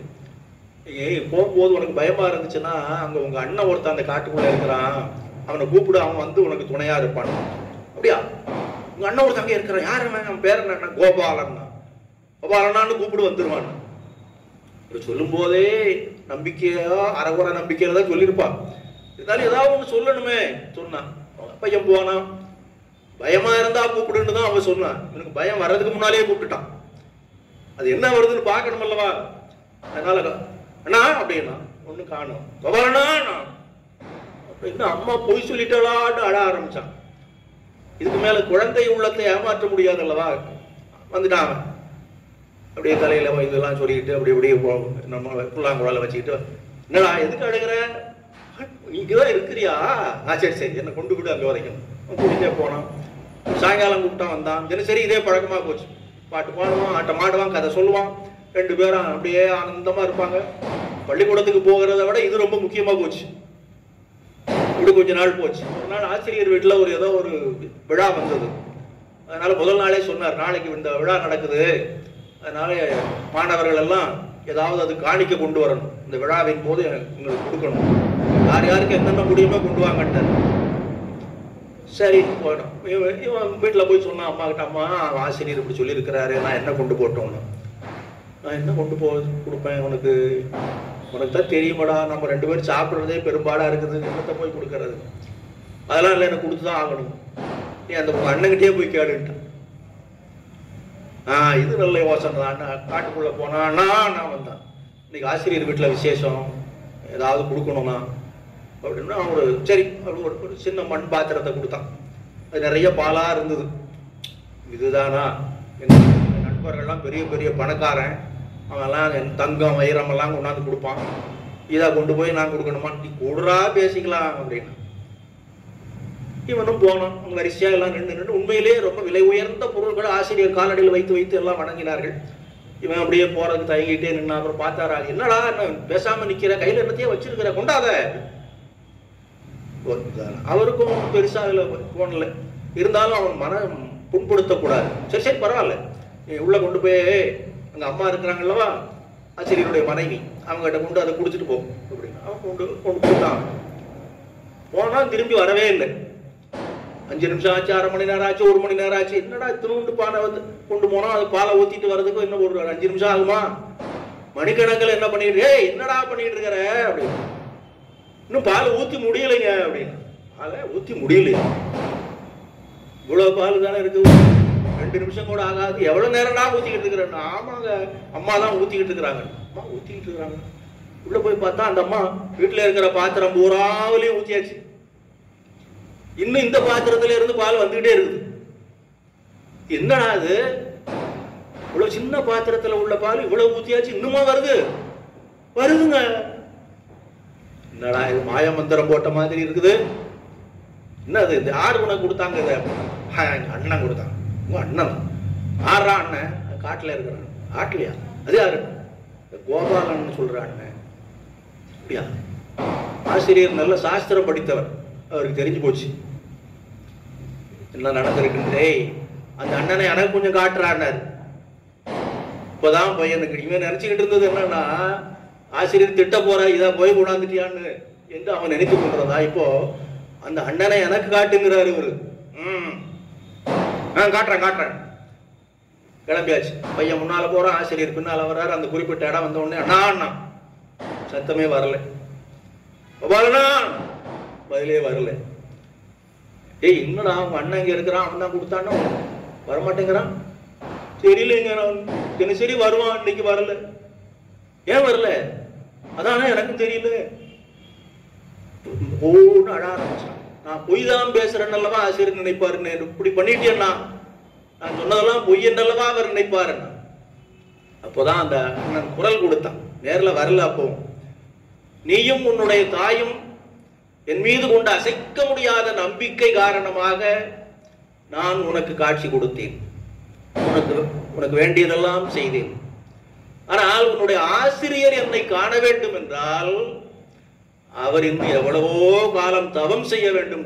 ஏய் போகும்போது உனக்கு பயமா இருந்துச்சுன்னா அங்க உங்க அண்ணன் ஒருத்தன் அந்த காட்டுக்குள்ள இருக்கிறான் அவனை கூப்பிடு அவன் வந்து உனக்கு துணையா இருப்பான் அப்படியா உங்க அண்ணன் ஒருத்தன் அங்கே இருக்கிறான் யார் அவன் அவன் பேர் என்ன கோபாலன் கோபாலனான்னு கூப்பிடு வந்துருவான் இவர் சொல்லும் போதே நம்பிக்கையா அறகுறை நம்பிக்கையில தான் சொல்லியிருப்பான் இருந்தாலும் ஏதாவது ஒண்ணு சொல்லணுமே சொன்னான் பையன் போனான் பயமா இருந்தா கூப்பிடுன்னு தான் அவன் சொன்னான் எனக்கு பயம் வர்றதுக்கு முன்னாலேயே கூப்பிட்டுட்டான் அது என்ன வருதுன்னு பார்க்கணும் அல்லவா அதனால அண்ணா அப்படின்னா ஒண்ணு காணும் கவலனா அப்படின்னு அம்மா பொய் சொல்லிட்டாளான்னு அழ ஆரம்பிச்சான் இதுக்கு மேல குழந்தை உள்ளத்தை ஏமாற்ற முடியாது அல்லவா வந்துட்டான் அவன். அப்படியே தலையில இதெல்லாம் சொல்லிக்கிட்டு அப்படி அப்படியே போ- நம்ம புல்லாங்குழல வச்சுக்கிட்டு என்னடா எதுக்கு அழுகிற நீங்க தான் இருக்கிறியா ஆ சரி சரி என்னை கொண்டு விடு அங்க வரைக்கும் கூட்டிகிட்டே போனான் சாயங்காலம் கூப்பிட்டான் வந்தான் தினசரி இதே பழக்கமா போச்சு பாட்டு பாடுவான் ஆட்டம் ஆடுவான் கதை சொல்லுவான் ரெண்டு பேரும் அப்படியே ஆனந்தமா இருப்பாங்க பள்ளிக்கூடத்துக்கு போகிறத விட இது ரொம்ப முக்கியமா போச்சு இப்படி கொஞ்ச நாள் போச்சு ஒரு நாள் ஆசிரியர் வீட்டுல ஒரு ஏதோ ஒரு விழா வந்தது அதனால முதல் நாளே சொன்னார் நாளைக்கு இந்த விழா நடக்குது அதனால மாணவர்கள் எல்லாம் ஏதாவது அது காணிக்க கொண்டு வரணும் இந்த விழாவின் போது எனக்கு உங்களுக்கு கொடுக்கணும் யார் யாருக்கு என்னென்ன முடியுமோ கொண்டு வாங்கன்ட்டார் சரி போனோம் இவன் இவன் வீட்டில் போய் சொன்னான் அம்மா கிட்ட அம்மா ஆசிரியர் இப்படி சொல்லியிருக்கிறாரு நான் என்ன கொண்டு போட்டோம்னு நான் என்ன கொண்டு போ கொடுப்பேன் உனக்கு உனக்கு தான் தெரியுமாடா நம்ம ரெண்டு பேரும் சாப்பிட்றதே பெரும்பாடாக இருக்குது என்னத்தை போய் கொடுக்கறது அதெல்லாம் இல்லை எனக்கு கொடுத்து தான் ஆகணும் நீ அந்த உங்கள் அண்ணங்கிட்டே போய் கேளுன்ட்டான் ஆ இது நல்ல யோசனை தான் அண்ணா காட்டுக்குள்ளே போனா அண்ணா நான் வந்தான் இன்னைக்கு ஆசிரியர் வீட்டில் விசேஷம் ஏதாவது கொடுக்கணும்னா அப்படின்னா ஒரு சரி அப்படி ஒரு ஒரு சின்ன மண் பாத்திரத்தை கொடுத்தான் அது நிறைய பாலாக இருந்தது இதுதானா என் நண்பர்கள்லாம் பெரிய பெரிய பணக்காரன் அவன்லாம் என் தங்கம் வைரமெல்லாம் கொண்டாந்து கொடுப்பான் இதை கொண்டு போய் நான் கொடுக்கணுமா நீ கூடுறா பேசிக்கலாம் அப்படின்னு இவனும் போனான் அவங்க வரிசையா எல்லாம் நின்று நின்று உண்மையிலேயே ரொம்ப விலை உயர்ந்த பொருட்கள் ஆசிரியர் காலடியில் வைத்து வைத்து எல்லாம் வணங்கினார்கள் இவன் அப்படியே போறதுக்கு தயங்கிட்டே நின்னா அப்புறம் பார்த்தாரா என்னடா என்ன பேசாம நிக்கிற கையில என்னத்தையே வச்சிருக்கிற கொண்டாத அவருக்கும் பெருசா அதுல போனல இருந்தாலும் அவன் மனம் புண்படுத்தக்கூடாது சரி சரி பரவாயில்ல நீ உள்ள கொண்டு போய் அங்க அம்மா இருக்கிறாங்கல்லவா ஆசிரியருடைய மனைவி அவங்ககிட்ட கொண்டு அதை கொடுத்துட்டு போ அப்படின்னு அவன் கொண்டு கொண்டு போட்டான் போனா திரும்பி வரவே இல்லை அஞ்சு நிமிஷம் ஆச்சு அரை மணி நேரம் ஆச்சு ஒரு மணி நேரம் ஆச்சு என்னடா இத்தினூண்டு பானை வந்து கொண்டு போனா அது பாலை ஊத்திட்டு வர்றதுக்கு இன்னும் ஒரு அஞ்சு நிமிஷம் ஆகுமா மணிக்கணக்கில் என்ன பண்ணிட்டு ஏய் என்னடா பண்ணிட்டு இருக்கிற அப்படின்னு இன்னும் பால் ஊத்தி முடியலைங்க அப்படின்னு பாலை ஊத்தி முடியலையா இவ்வளவு பால் தானே இருக்கு ரெண்டு நிமிஷம் கூட ஆகாது எவ்வளவு நேரம்டா ஊத்திக்கிட்டு இருக்கிறேன் ஆமாங்க அம்மா தான் ஊத்திக்கிட்டு இருக்கிறாங்க அம்மா ஊத்திக்கிட்டு இருக்கிறாங்க உள்ள போய் பார்த்தா அந்த அம்மா வீட்டுல இருக்கிற பாத்திரம் பூராவிலையும் ஊத்தியாச்சு இன்னும் இந்த பாத்திரத்துல இருந்து பால் வந்துகிட்டே இருக்குது என்னடா அது இவ்வளவு சின்ன பாத்திரத்துல உள்ள பால் இவ்வளவு ஊத்தியாச்சு இன்னுமா வருது வருதுங்க என்னடா இது மாய மந்திரம் போட்ட மாதிரி இருக்குது என்னது இந்த யார் உனக்கு கொடுத்தாங்க இதை "ஆ, எங்க அண்ணன் கொடுத்தாங்க உங்க அண்ணன் ஆறா அண்ணன் காட்டுல இருக்கிறான் காட்டுலையா அது யாரு இந்த கோபாலன் சொல்ற அண்ணன் அப்படியா ஆசிரியர் நல்ல சாஸ்திரம் படித்தவர் அவருக்கு தெரிஞ்சு போச்சு என்ன நடந்திருக்குன்றே அந்த அண்ணனை எனக்கு கொஞ்சம் காட்டுறான்னாரு இப்போதான் பையனுக்கு இவன் நினைச்சுக்கிட்டு இருந்தது என்னன்னா ஆசிரியர் திட்ட போற இதா போய் கொண்டாந்துட்டியான்னு என்று அவன் நினைத்து கொண்டிருந்தா இப்போ அந்த அண்ணனை எனக்கு காட்டுங்கிறாரு இவரு ம் ஆ காட்டுறேன் காட்டுறேன் கிளம்பியாச்சு பையன் முன்னால போறான் ஆசிரியர் பின்னால வர்றாரு அந்த குறிப்பிட்ட இடம் வந்த உடனே அண்ணா அண்ணா சத்தமே வரல கோபாலனா பதிலே வரல ஏய் என்னடா அவன் அண்ணன் இங்க இருக்கிறான் அவன் தான் கொடுத்தானோ வரமாட்டேங்கிறான் தெரியலைங்க நான் தினசரி வருவான் இன்னைக்கு வரல ஏன் வரல அதானே எனக்கும் தெரியல ஓன்னு அழ ஆரம்பிச்சான் நான் பொய் தான் பேசுறேன்னு அல்லவா ஆசிரியர் நினைப்பாருன்னு இப்படி பண்ணிட்டேன்னா நான் சொன்னதெல்லாம் பொய் என்றல்லவா அவர் நினைப்பாருன்னா அப்போதான் அந்த அண்ணன் குரல் கொடுத்தான் நேர்ல வரல அப்போ நீயும் உன்னுடைய தாயும் என் மீது கொண்ட அசைக்க முடியாத நம்பிக்கை காரணமாக நான் உனக்கு காட்சி கொடுத்தேன் உனக்கு உனக்கு வேண்டியதெல்லாம் செய்தேன் ஆனால் உன்னுடைய ஆசிரியர் என்னை காண வேண்டும் என்றால் அவர் இன்னும் எவ்வளவோ காலம் தவம் செய்ய வேண்டும்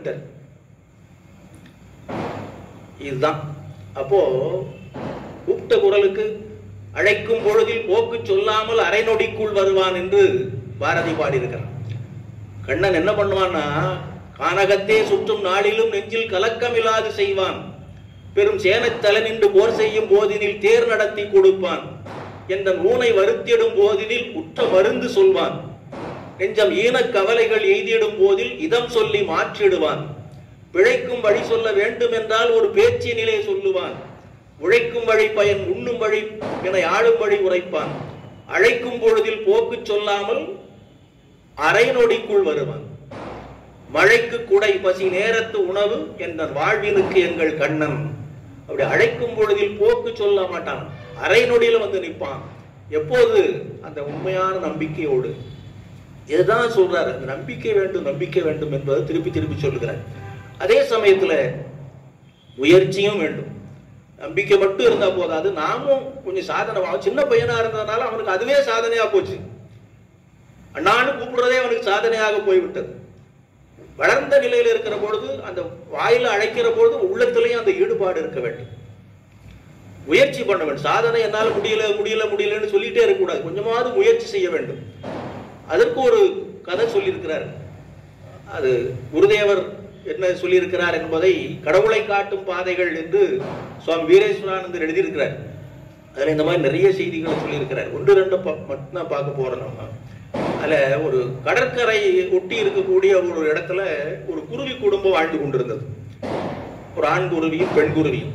இதுதான் அப்போ கூப்பிட்ட குரலுக்கு அழைக்கும் பொழுதில் போக்கு சொல்லாமல் அரை நொடிக்குள் வருவான் என்று பாரதி பாடியிருக்கிறான் கண்ணன் என்ன பண்ணுவான்னா கானகத்தே சுற்றும் நாளிலும் நெஞ்சில் கலக்கமில்லாது செய்வான் பெரும் சேனத் தலை நின்று போர் செய்யும் போதினில் தேர் நடத்தி கொடுப்பான் என்ற ஊனை வருத்திடும் போதினில் உற்ற மருந்து சொல்வான் நெஞ்சம் ஈனக் கவலைகள் எய்திடும் போதில் இதம் சொல்லி மாற்றிடுவான் பிழைக்கும் வழி சொல்ல வேண்டும் என்றால் ஒரு பேச்சினிலே சொல்லுவான் உழைக்கும் வழி பயன் உண்ணும் வழி என ஆளும் வழி உரைப்பான் அழைக்கும் பொழுதில் போக்கு சொல்லாமல் அரை நொடிக்குள் வருவான் மழைக்கு குடை பசி நேரத்து உணவு என்ற வாழ்வினுக்கு எங்கள் கண்ணன் அப்படி அழைக்கும் பொழுதில் போக்கு சொல்ல மாட்டான் அரை நொடியில வந்து நிற்பான் எப்போது அந்த உண்மையான நம்பிக்கையோடு இதுதான் சொல்றாரு அந்த நம்பிக்கை வேண்டும் நம்பிக்கை வேண்டும் என்பதை திருப்பி திருப்பி சொல்லுகிறார் அதே சமயத்துல முயற்சியும் வேண்டும் நம்பிக்கை மட்டும் இருந்தா போதாது நாமும் கொஞ்சம் சாதனை அவன் சின்ன பையனா இருந்ததுனால அவனுக்கு அதுவே சாதனையா போச்சு அண்ணான்னு கூப்பிடுறதே அவனுக்கு சாதனையாக போய்விட்டது வளர்ந்த நிலையில் இருக்கிற பொழுது அந்த வாயில அழைக்கிற பொழுது உள்ளத்திலையும் அந்த ஈடுபாடு இருக்க வேண்டும் முயற்சி பண்ண வேண்டும் சாதனை என்னால் முடியல முடியல முடியலன்னு சொல்லிட்டே இருக்கக்கூடாது கொஞ்சமாவது முயற்சி செய்ய வேண்டும் அதற்கு ஒரு கதை சொல்லியிருக்கிறார் அது குருதேவர் என்ன சொல்லியிருக்கிறார் என்பதை கடவுளை காட்டும் பாதைகள் என்று சுவாமி வீரேஸ்வரானந்தர் எழுதியிருக்கிறார் அதில் இந்த மாதிரி நிறைய செய்திகளை சொல்லியிருக்கிறார் ஒன்று ரெண்டு பா- மட்டும் தான் பார்க்க போறோம் நம்ம அதில் ஒரு கடற்கரை ஒட்டி இருக்கக்கூடிய ஒரு இடத்துல ஒரு குருவி குடும்பம் வாழ்ந்து கொண்டிருந்தது ஒரு ஆண் குருவியும் பெண் குருவியும்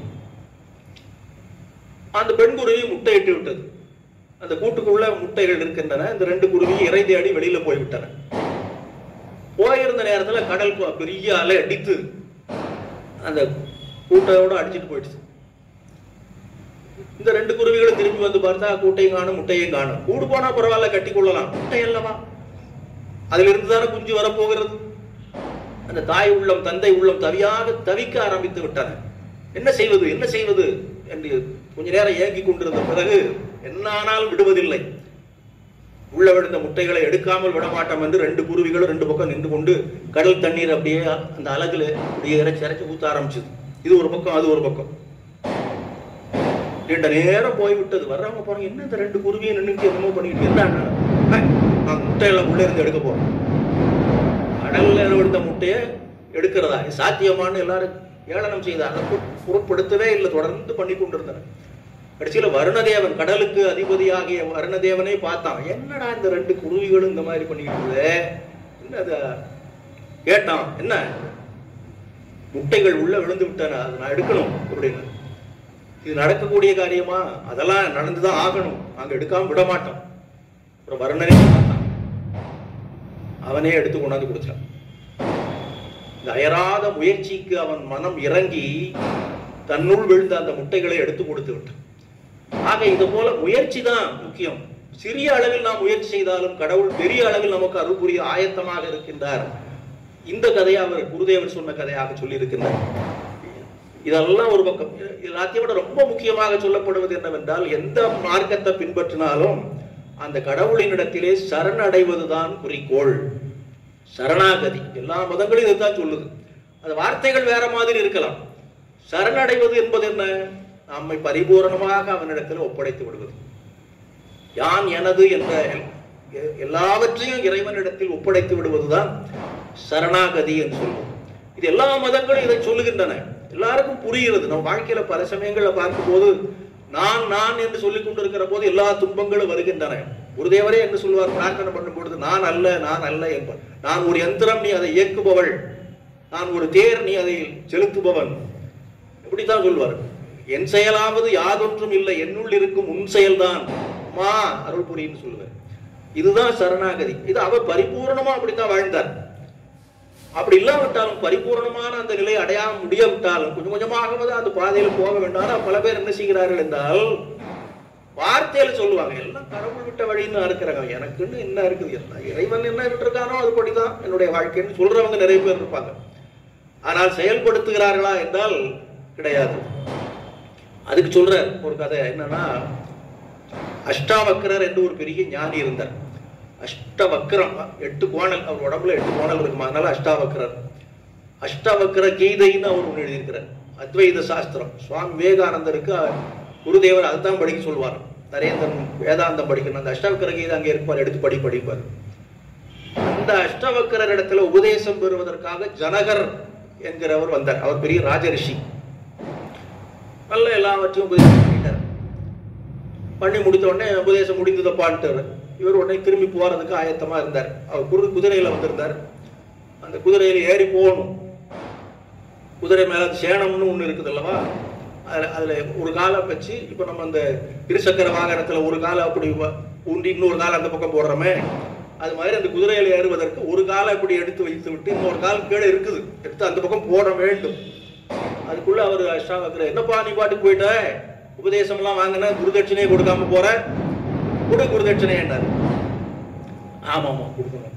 அந்த பெண் குருவி முட்டையிட்டு விட்டது அந்த கூட்டுக்குள்ள முட்டைகள் இருக்கின்றன இந்த ரெண்டு குருவி இறை தேடி வெளியில போய்விட்டன போயிருந்த நேரத்துல கடல் கொ- பெரிய அலை அடித்து அந்த கூட்டையோட அடிச்சிட்டு போயிடுச்சு இந்த ரெண்டு குருவிகளும் திரும்பி வந்து பார்த்தா கூட்டையும் காணும் முட்டையும் காணும் கூடு போனா பரவாயில்ல கட்டி கொள்ளலாம் முட்டை அல்லவா அதுல இருந்து தானே குஞ்சு வரப்போகிறது அந்த தாய் உள்ளம் தந்தை உள்ளம் தவியாக தவிக்க ஆரம்பித்து விட்டன என்ன செய்வது என்ன செய்வது என்று கொஞ்ச நேரம் ஏங்கி கொண்டிருந்த பிறகு என்ன ஆனாலும் விடுவதில்லை உள்ள விழுந்த முட்டைகளை எடுக்காமல் விட மாட்டோம் என்று ரெண்டு குருவிகளும் ரெண்டு பக்கம் நின்று கொண்டு கடல் தண்ணீர் அப்படியே அந்த அலகுல அப்படியே இறைச்சி இறைச்சி ஊத்த ஆரம்பிச்சது இது ஒரு பக்கம் அது ஒரு பக்கம் நீண்ட நேரம் போய்விட்டது வர்றவங்க போறாங்க என்ன இந்த ரெண்டு குருவியும் நின்றுட்டு என்னமோ பண்ணிட்டு என்ன நான் முட்டையெல்லாம் உள்ள இருந்து எடுக்க போறேன் கடல்ல விழுந்த முட்டையை எடுக்கிறதா இது சாத்தியமான்னு எல்லாரும் ஏளனம் செய்தார் அதை பொ- பொருட்படுத்தவே இல்லை தொடர்ந்து பண்ணி கொண்டிருந்தனர் கடைசியில வருணதேவன் கடலுக்கு அதிபதியாகிய வருணதேவனை பார்த்தான் என்னடா இந்த ரெண்டு குருவிகளும் இந்த மாதிரி பண்ணிட்டு இருக்குதே? என்ன அது கேட்டான் என்ன முட்டைகள் உள்ள விழுந்து விட்டன அதை நான் எடுக்கணும் அப்படின்னு இது நடக்கக்கூடிய காரியமா அதெல்லாம் நடந்துதான் ஆகணும் நாங்க எடுக்காம விட மாட்டோம் அப்புறம் வருணனே பார்த்தான் அவனே எடுத்து கொண்டாந்து கொடுத்தான் இந்த அயராத முயற்சிக்கு அவன் மனம் இறங்கி தன்னுள் விழுந்த அந்த முட்டைகளை எடுத்து கொடுத்து விட்டான் ஆக இது போல முயற்சி தான் முக்கியம் சிறிய அளவில் நாம் முயற்சி செய்தாலும் கடவுள் பெரிய அளவில் நமக்கு அருள் புரிய ஆயத்தமாக இருக்கின்றார் இந்த கதையை அவர் குருதேவர் சொன்ன கதையாக சொல்லியிருக்கின்றார் இதெல்லாம் ஒரு பக்கம் இது எல்லாத்தையும் விட ரொம்ப முக்கியமாக சொல்லப்படுவது என்னவென்றால் எந்த மார்க்கத்தை பின்பற்றினாலும் அந்த கடவுளினிடத்திலே சரணடைவதுதான் குறிக்கோள் சரணாகதி எல்லா மதங்களும் இதுதான் சொல்லுது அது வார்த்தைகள் வேற மாதிரி இருக்கலாம் சரணடைவது என்பது என்ன நம்மை பரிபூரணமாக அவனிடத்தில் ஒப்படைத்து விடுவது யான் எனது என்ற எ- எல்லாவற்றையும் இறைவனிடத்தில் ஒப்படைத்து விடுவதுதான் சரணாகதி என்று சொல்லுவோம் இது எல்லா மதங்களும் இதை சொல்லுகின்றன எல்லாருக்கும் புரிகிறது நம்ம வாழ்க்கையில பல சமயங்களை பார்க்கும்போது நான் நான் என்று சொல்லிக் கொண்டிருக்கிற போது எல்லா துன்பங்களும் வருகின்றன குருதேவரே என்று சொல்வார் பிரார்த்தனை பண்ணும் பொழுது நான் அல்ல நான் அல்ல என்பார் நான் ஒரு யந்திரம் நீ அதை இயக்குபவள் நான் ஒரு தேர் நீ அதை செலுத்துபவன் இப்படித்தான் சொல்வார் என் செயலாவது யாதொன்றும் இல்லை என்னுள் இருக்கும் உன் செயல்தான் அம்மா அருள் புரின்னு சொல்லுவார் இதுதான் சரணாகதி இது அவர் பரிபூரணமா அப்படித்தான் வாழ்ந்தார் அப்படி இல்லாவிட்டாலும் பரிபூரணமான அந்த நிலையை அடைய முடியாவிட்டாலும் கொஞ்சம் கொஞ்சமாகவது அந்த பாதையில் போக வேண்டாம் ஆனா பல பேர் என்ன செய்கிறார்கள் என்றால் வார்த்தையில சொல்லுவாங்க எல்லாம் கடவுள் விட்ட வழின்னு இருக்கிறாங்க எனக்குன்னு என்ன இருக்குது எல்லாம் இறைவன் என்ன இருக்கானோ அதுபடிதான் என்னுடைய வாழ்க்கைன்னு சொல்றவங்க நிறைய பேர் இருப்பாங்க ஆனால் செயல்படுத்துகிறார்களா என்றால் கிடையாது அதுக்கு சொல்ற ஒரு கதை என்னன்னா அஷ்டாவக்கரர் என்று ஒரு பெரிய ஞானி இருந்தார் அஷ்டவக்கரம் எட்டு கோணல் அவர் உடம்புல எட்டு கோணல் இருக்குமா அதனால அஷ்டாவக்கரர் அஷ்டாவக்கர கீதைன்னு அவர் ஒன்று எழுதியிருக்கிறார் அத்வைத சாஸ்திரம் சுவாமி விவேகானந்தருக்கு குருதேவர் அதுதான் படிக்க சொல்வார் நரேந்திரன் வேதாந்தம் படிக்கணும் அந்த அஷ்டாவக்கர கீதை அங்கே இருப்பார் எடுத்து படி படிப்பார் அந்த அஷ்டவக்கரர் இடத்துல உபதேசம் பெறுவதற்காக ஜனகர் என்கிறவர் வந்தார் அவர் பெரிய ராஜரிஷி நல்ல எல்லாவற்றையும் உபதேசம் பண்ணிட்டார் பண்ணி முடித்த உடனே உபதேசம் முடிந்ததப்பான்ட்டார் இவர் உடனே திரும்பி போறதுக்கு ஆயத்தமா இருந்தார் அவர் குரு குதிரையில வந்திருந்தார் அந்த குதிரையில ஏறி போகணும் குதிரை மேல சேணம்னு ஒண்ணு இருக்குது அல்லவா அதுல அதுல ஒரு காலை வச்சு இப்ப நம்ம அந்த இருசக்கர வாகனத்துல ஒரு காலை அப்படி வ- ஊண்டி இன்னொரு காலை அந்த பக்கம் போடுறோமே அது மாதிரி அந்த குதிரையில ஏறுவதற்கு ஒரு காலை அப்படி எடுத்து வைத்து விட்டு இன்னொரு கால் கீழே இருக்குது எடுத்து அந்த பக்கம் போட வேண்டும் அதுக்குள்ள அவர் அஷ்டாவக்கர என்னப்பா நீ பாட்டுக்கு போயிட்ட உபதேசம் எல்லாம் வாங்கின குருதட்சணையை கொடுக்காம போற கொடு குருதட்சணை என்றார் ஆமா ஆமா கொடுக்கணும்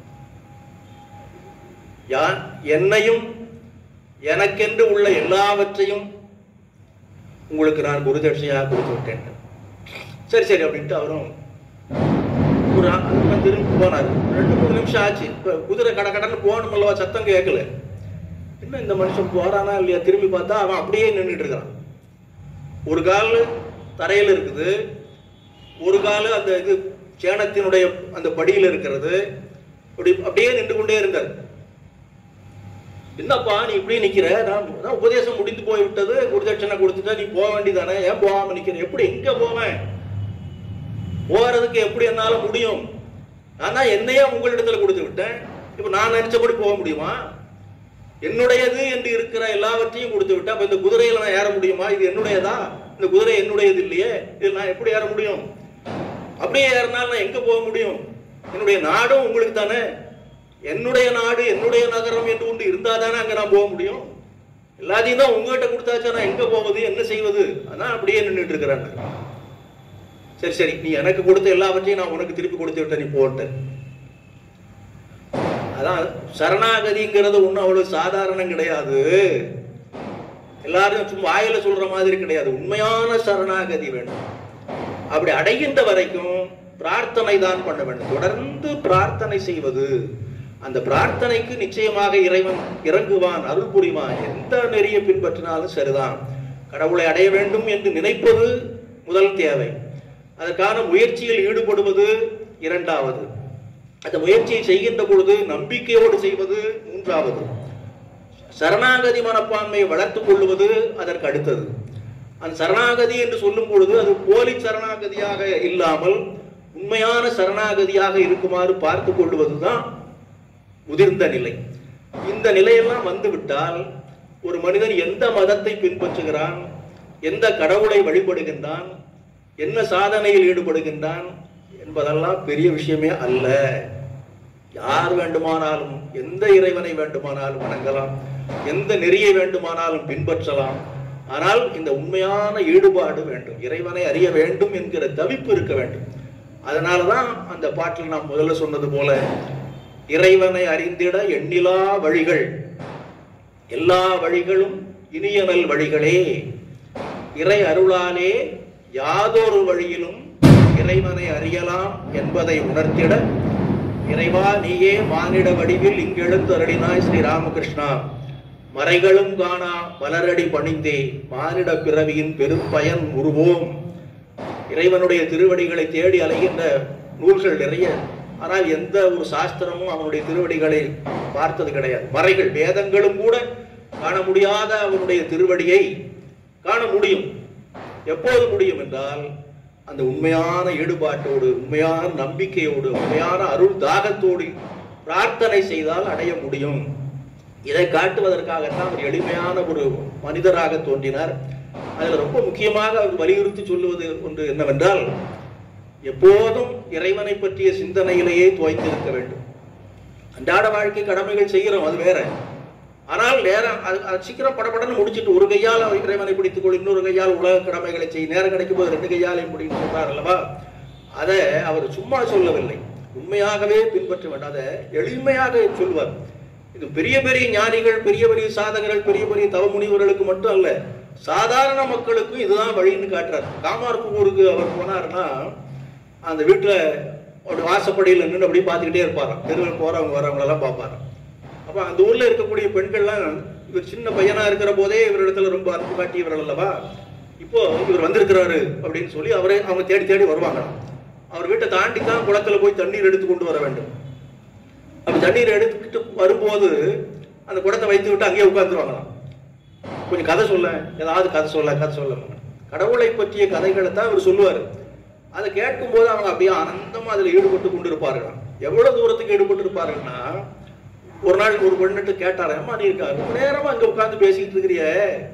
யான் என்னையும் எனக்கென்று உள்ள எல்லாவற்றையும் உங்களுக்கு நான் குருதட்சணையாக கொடுத்து விட்டேன் சரி சரி அப்படின்ட்டு அவரும் ஒரு ஆ- அந்த மாதிரி திரும்பி போனார் ரெண்டு மூணு நிமிஷம் ஆச்சு இப்ப குதிரை கட கடன்னு போகணும் அல்லவா சத்தம் கேட்கல என்ன இந்த மனுஷன் போறானா இல்லையா திரும்பி பார்த்தா அவன் அப்படியே நின்றுட்டு இருக்கான் ஒரு கால் தரையில் இருக்குது ஒரு காலு அந்த இது சேனத்தினுடைய அந்த படியில் இருக்கிறது அப்படி அப்படியே நின்று கொண்டே இருந்தார் என்னப்பா நீ இப்படி நிக்கிற நான் நான் உபதேசம் முடிந்து போய் விட்டது குருதட்சணை கொடுத்துட்டா நீ போக வேண்டியதானே ஏன் போகாம நிக்கிற எப்படி எங்க போவேன் போறதுக்கு எப்படி என்னால முடியும் நான் தான் என்னையே உங்களிடத்துல கொடுத்து விட்டேன் இப்ப நான் நினைச்சபடி போக முடியுமா என்னுடையது என்று இருக்கிற எல்லாவற்றையும் கொடுத்து விட்டா அப்ப இந்த குதிரையில நான் ஏற முடியுமா இது என்னுடையதா இந்த குதிரை என்னுடையது இல்லையே இதில் நான் எப்படி ஏற முடியும் அப்படியே ஏறினால் நான் எங்க போக முடியும் என்னுடைய நாடும் உங்களுக்கு தானே என்னுடைய நாடு என்னுடைய நகரம் என்று ஒன்று இருந்தா தானே அங்க நான் போக முடியும் எல்லாத்தையும் தான் உங்ககிட்ட கொடுத்தாச்சா நான் எங்க போவது என்ன செய்வது அதான் அப்படியே நின்றுட்டு இருக்கிறாங்க சரி சரி நீ எனக்கு கொடுத்த எல்லாவற்றையும் நான் உனக்கு திருப்பி கொடுத்து விட்ட நீ போட்ட அதான் சரணாகதிங்கிறது ஒன்றும் அவ்வளவு சாதாரணம் கிடையாது எல்லாரும் சும்மா வாயில சொல்ற மாதிரி கிடையாது உண்மையான சரணாகதி வேண்டும் அப்படி அடைகின்ற வரைக்கும் பிரார்த்தனை தான் பண்ண வேண்டும் தொடர்ந்து பிரார்த்தனை செய்வது அந்த பிரார்த்தனைக்கு நிச்சயமாக இறைவன் இறங்குவான் அருள் புரிவான் எந்த நெறியை பின்பற்றினாலும் சரிதான் கடவுளை அடைய வேண்டும் என்று நினைப்பது முதல் தேவை அதற்கான முயற்சியில் ஈடுபடுவது இரண்டாவது அந்த முயற்சியை செய்கின்ற பொழுது நம்பிக்கையோடு செய்வது மூன்றாவது சரணாகதி மனப்பான்மையை வளர்த்துக் கொள்வது அதற்கு அடுத்தது அந்த சரணாகதி என்று சொல்லும் பொழுது அது போலி சரணாகதியாக இல்லாமல் உண்மையான சரணாகதியாக இருக்குமாறு பார்த்து கொள்வதுதான் முதிர்ந்த நிலை இந்த நிலையெல்லாம் வந்துவிட்டால் ஒரு மனிதன் எந்த மதத்தை பின்பற்றுகிறான் எந்த கடவுளை வழிபடுகின்றான் என்ன சாதனையில் ஈடுபடுகின்றான் என்பதெல்லாம் பெரிய விஷயமே அல்ல யார் வேண்டுமானாலும் எந்த இறைவனை வேண்டுமானாலும் வணங்கலாம் எந்த நெறியை வேண்டுமானாலும் பின்பற்றலாம் ஆனால் இந்த உண்மையான ஈடுபாடு வேண்டும் இறைவனை அறிய வேண்டும் என்கிற தவிப்பு இருக்க வேண்டும் அதனாலதான் அந்த பாட்டில் நாம் முதல்ல சொன்னது போல இறைவனை அறிந்திட எண்ணிலா வழிகள் எல்லா வழிகளும் இனியனல் வழிகளே இறை அருளாலே யாதொரு வழியிலும் இறைவனை அறியலாம் என்பதை உணர்த்திட இறைவா நீயே மானிட வடிவில் இங்கெழுந்தருளினாய் ஸ்ரீ ராமகிருஷ்ணா மறைகளும் காணா மலரடி பணிந்தே மானிட பிறவியின் பெரும்பயன் உருவோம் இறைவனுடைய திருவடிகளை தேடி அலைகின்ற நூல்கள் நிறைய ஆனால் எந்த ஒரு சாஸ்திரமும் அவனுடைய திருவடிகளை பார்த்தது கிடையாது மறைகள் வேதங்களும் கூட காண முடியாத அவனுடைய திருவடியை காண முடியும் எப்போது முடியும் என்றால் அந்த உண்மையான ஈடுபாட்டோடு உண்மையான நம்பிக்கையோடு உண்மையான அருள் தாகத்தோடு பிரார்த்தனை செய்தால் அடைய முடியும் இதை காட்டுவதற்காகத்தான் அவர் எளிமையான ஒரு மனிதராக தோன்றினார் அதில் ரொம்ப முக்கியமாக அவர் வலியுறுத்தி சொல்லுவது ஒன்று என்னவென்றால் எப்போதும் இறைவனை பற்றிய சிந்தனையிலேயே துவைத்திருக்க வேண்டும் அன்றாட வாழ்க்கை கடமைகள் செய்கிறோம் அது வேற ஆனால் நேரம் அது அது சீக்கிரம் படபடன்னு முடிச்சிட்டு ஒரு கையால் இறைவனை பிடித்துக் கொள் இன்னொரு கையால் உலக கடமைகளை செய் நேரம் கிடைக்கும் போது ரெண்டு கையாலையும் பிடின்னு சொல்றார் அல்லவா அதை அவர் சும்மா சொல்லவில்லை உண்மையாகவே பின்பற்ற வேண்டும் அதை எளிமையாக சொல்வார் இது பெரிய பெரிய ஞானிகள் பெரிய பெரிய சாதகர்கள் பெரிய பெரிய தவ முனிவர்களுக்கு மட்டும் அல்ல சாதாரண மக்களுக்கும் இதுதான் வழின்னு காட்டுறார் காமார்பூருக்கு அவர் போனாருன்னா அந்த வீட்டில் அப்படி வாசப்படியில் நின்று அப்படியே பார்த்துக்கிட்டே இருப்பாராம் தெருவில் போறவங்க வரவங்களெல்லாம் பார்ப்பாராம் அப்போ அந்த ஊர்ல இருக்கக்கூடிய பெண்கள்லாம் இவர் சின்ன பையனா இருக்கிற போதே இவரிடத்துல ரொம்ப அன்பு காட்டியவர்கள் அல்லவா இப்போ இவர் வந்திருக்கிறாரு அப்படின்னு சொல்லி அவரே அவங்க தேடி தேடி வருவாங்க அவர் வீட்டை தாண்டி தான் குளத்துல போய் தண்ணீர் எடுத்து கொண்டு வர வேண்டும் அப்படி தண்ணீர் எடுத்துக்கிட்டு வரும்போது அந்த குடத்தை வைத்து விட்டு அங்கேயே உட்காந்துருவாங்களாம் கொஞ்சம் கதை சொல்ல ஏதாவது கதை சொல்ல கதை சொல்ல கடவுளை பற்றிய கதைகளை தான் இவர் சொல்லுவார் அதை கேட்கும்போது அவங்க அப்படியே ஆனந்தமா அதில் ஈடுபட்டு கொண்டு இருப்பார்களாம் எவ்வளவு தூரத்துக்கு ஈடுபட்டு இருப்பார்கள்னா ஒரு நாள் ஒரு பெண்ணிட்டு கேட்டாரே அம்மா நீ இருக்கா ரொம்ப நேரமா அங்க உட்கார்ந்து பேசிக்கிட்டு இருக்கிறிய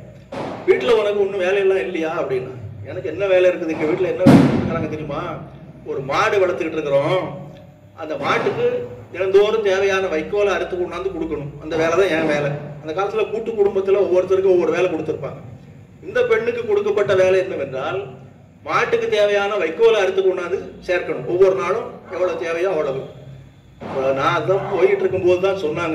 வீட்டுல உனக்கு ஒன்றும் வேலையெல்லாம் இல்லையா அப்படின்னா எனக்கு என்ன வேலை இருக்குது எங்க வீட்டுல என்ன வேலை இருக்கிறாங்க தெரியுமா ஒரு மாடு வளர்த்துக்கிட்டு இருக்கிறோம் அந்த மாட்டுக்கு தினந்தோறும் தேவையான வைக்கோலை அறுத்து கொண்டாந்து கொடுக்கணும் அந்த வேலை தான் என் வேலை அந்த காலத்துல கூட்டு குடும்பத்துல ஒவ்வொருத்தருக்கும் ஒவ்வொரு வேலை கொடுத்துருப்பாங்க இந்த பெண்ணுக்கு கொடுக்கப்பட்ட வேலை என்னவென்றால் மாட்டுக்கு தேவையான வைக்கோலை அறுத்து கொண்டாந்து சேர்க்கணும் ஒவ்வொரு நாளும் எவ்வளவு தேவையோ அவ்வளவு இப்ப நான் அதான் போயிட்டு இருக்கும்போது தான் சொன்னாங்க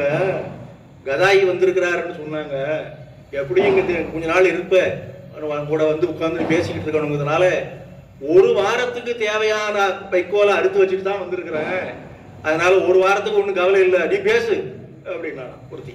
கதாயி வந்திருக்கிறாருன்னு சொன்னாங்க எப்படியும் இங்க தி- கொஞ்ச நாள் இருப்ப அவன் கூட வந்து உட்கார்ந்து பேசிக்கிட்டு இருக்கணுங்கிறதுனால ஒரு வாரத்துக்கு தேவையான வைக்கோலை அறுத்து வச்சுட்டு தான் வந்திருக்கிறேன் அதனால ஒரு வாரத்துக்கு ஒண்ணும் கவலை இல்லை நீ பேசு அப்படின்னா ஒருத்தி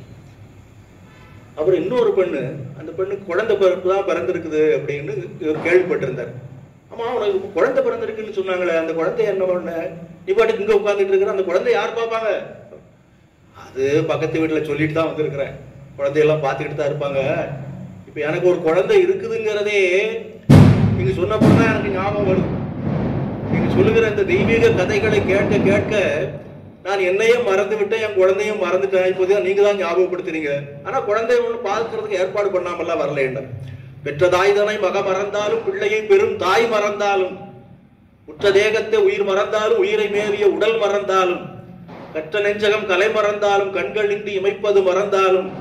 அப்புறம் இன்னொரு பெண்ணு அந்த பெண்ணுக்கு குழந்தை பிறப்பு தான் பிறந்திருக்குது அப்படின்னு இவர் கேள்விப்பட்டிருந்தார் ஆமா உனக்கு குழந்தை பிறந்திருக்குன்னு சொன்னாங்களே அந்த குழந்தை என்ன பண்ண நீ பாட்டுக்கு இங்க உட்கார்ந்துட்டு இருக்கிற அந்த குழந்தை யார் பார்ப்பாங்க அது பக்கத்து வீட்டுல சொல்லிட்டு தான் வந்திருக்கிறேன் குழந்தையெல்லாம் பார்த்துக்கிட்டு தான் இருப்பாங்க இப்ப எனக்கு ஒரு குழந்தை இருக்குதுங்கிறதே நீங்க சொன்னப்போ தான் எனக்கு ஞாபகம் வரும் நீங்க சொல்லுகிற இந்த தெய்வீக கதைகளை கேட்க கேட்க நான் என்னையே மறந்து விட்டேன் என் குழந்தையும் மறந்துட்டேன் இப்போதான் நீங்க தான் ஞாபகப்படுத்துறீங்க ஆனா குழந்தைய ஒண்ணு பார்க்கறதுக்கு ஏற்பாடு பண்ணாமல்லாம் வரல பெற்ற தாய் தனை மக மறந்தாலும் பிள்ளையை பெரும் தாய் மறந்தாலும் உற்ற தேகத்தை உயிர் மறந்தாலும் உயிரை மேவிய உடல் மறந்தாலும் கற்ற நெஞ்சகம் கலை மறந்தாலும் கண்கள் இன்றி இமைப்பது மறந்தாலும்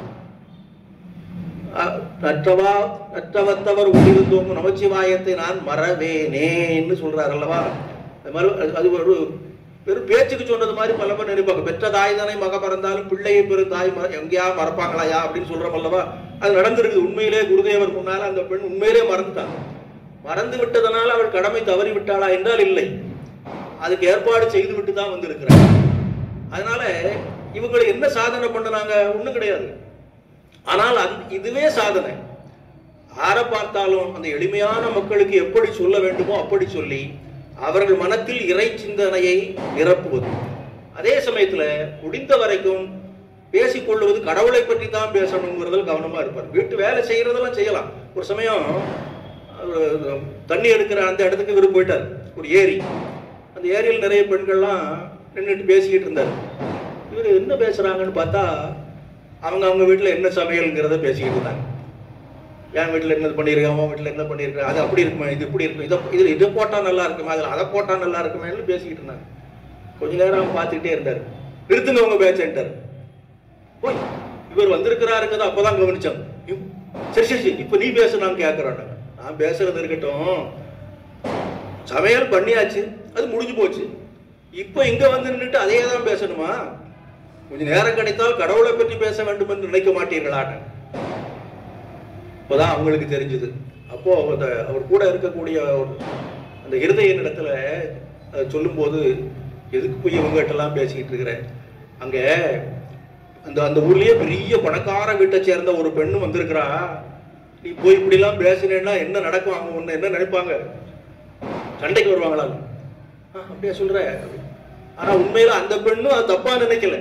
அ- நற்றவா நற்றவத்தவர் உள்ளிருந்தோம் நமச்சிவாயத்தை நான் மறவேனேன்னு சொல்றார் அல்லவா அது மாதிரி அது- அது ஒரு வெறும் பேச்சுக்கு சொன்னது மாதிரி பல பேர் நினைப்பாங்க பெற்ற தாய் தானே மக மறந்தாலும் பிள்ளையை பெரும் தாய் மற- எங்கேயா மறப்பாங்களாயா அப்படின்னு சொல்றோம் அல்லவா அது நடந்திருக்குது உண்மையிலே குருதேவர் முன்னால அந்த பெண் உண்மையிலே மறந்துட்டாங்க மறந்து விட்டதனால் அவள் கடமை தவறி விட்டாளா என்றால் இல்லை அதுக்கு ஏற்பாடு செய்து விட்டு தான் வந்திருக்கிறார் அதனால இவங்களை என்ன சாதனை பண்ணுனாங்க ஒண்ணும் கிடையாது ஆனால் அந்- இதுவே சாதனை யாரை பார்த்தாலும் அந்த எளிமையான மக்களுக்கு எப்படி சொல்ல வேண்டுமோ அப்படி சொல்லி அவர்கள் மனத்தில் இறை சிந்தனையை நிரப்புவது அதே சமயத்துல முடிந்த வரைக்கும் பேசிக்கொள்வது கடவுளை பற்றி தான் பேசணுங்கிறதில் கவனமா இருப்பார் வீட்டு வேலை செய்யறதெல்லாம் செய்யலாம் ஒரு சமயம் அவரு தண்ணி எடுக்கிற அந்த இடத்துக்கு இவர் போயிட்டார் ஒரு ஏரி அந்த ஏரியில் நிறைய பெண்கள்லாம் நின்றுட்டு பேசிக்கிட்டு இருந்தார் இவர் என்ன பேசுறாங்கன்னு பார்த்தா அவங்க அவங்க வீட்டில் என்ன சமையல்ங்கிறத பேசிக்கிட்டு இருந்தாங்க என் வீட்டில் என்ன பண்ணியிருக்கேன் அவன் வீட்டில் என்ன பண்ணியிருக்கேன் அது அப்படி இருக்குமா இது இப்படி இருக்கும் இதை இதில் இதை போட்டால் நல்லா இருக்குமா அதில் அதை போட்டால் நல்லா இருக்குமேன்னு பேசிக்கிட்டு இருந்தாங்க கொஞ்ச நேரம் அவன் பார்த்துக்கிட்டே இருந்தார் நிறுத்துங்க உங்க பேச்சன்ட்டார் போய் இவர் வந்திருக்கிறாருங்கிறத அப்பதான் கவனிச்சாங்க இவ்- சரி சரி சரி இப்போ நீ பேசு நான் கேட்குறேன் நான் பேசுறது இருக்கட்டும் சமையல் பண்ணியாச்சு அது முடிஞ்சு போச்சு இப்போ இங்க வந்து நின்றுட்டு அதே தான் பேசணுமா கொஞ்சம் நேரம் கிடைத்தால் கடவுளை பற்றி பேச வேண்டும் என்று நினைக்க மாட்டீர்களான்னு இப்போதான் அவங்களுக்கு தெரிஞ்சது அப்போ அந்த அவர் கூட இருக்கக்கூடிய ஒரு அந்த இருதய இடத்துல அதை சொல்லும்போது எதுக்கு போய் இவங்ககிட்டலாம் பேசிக்கிட்டு இருக்கிற அங்க அந்த அந்த ஊர்லயே பெரிய பணக்கார வீட்டை சேர்ந்த ஒரு பெண்ணு வந்திருக்கிறா நீ போய் இப்படிலாம் பேசினேன்னா என்ன நடக்கும் அவங்க ஒன்று என்ன நினைப்பாங்க சண்டைக்கு வருவாங்களா ஆ, அப்படியா சொல்ற ஆனா உண்மையில அந்த பெண்ணும் அது தப்பா நினைக்கல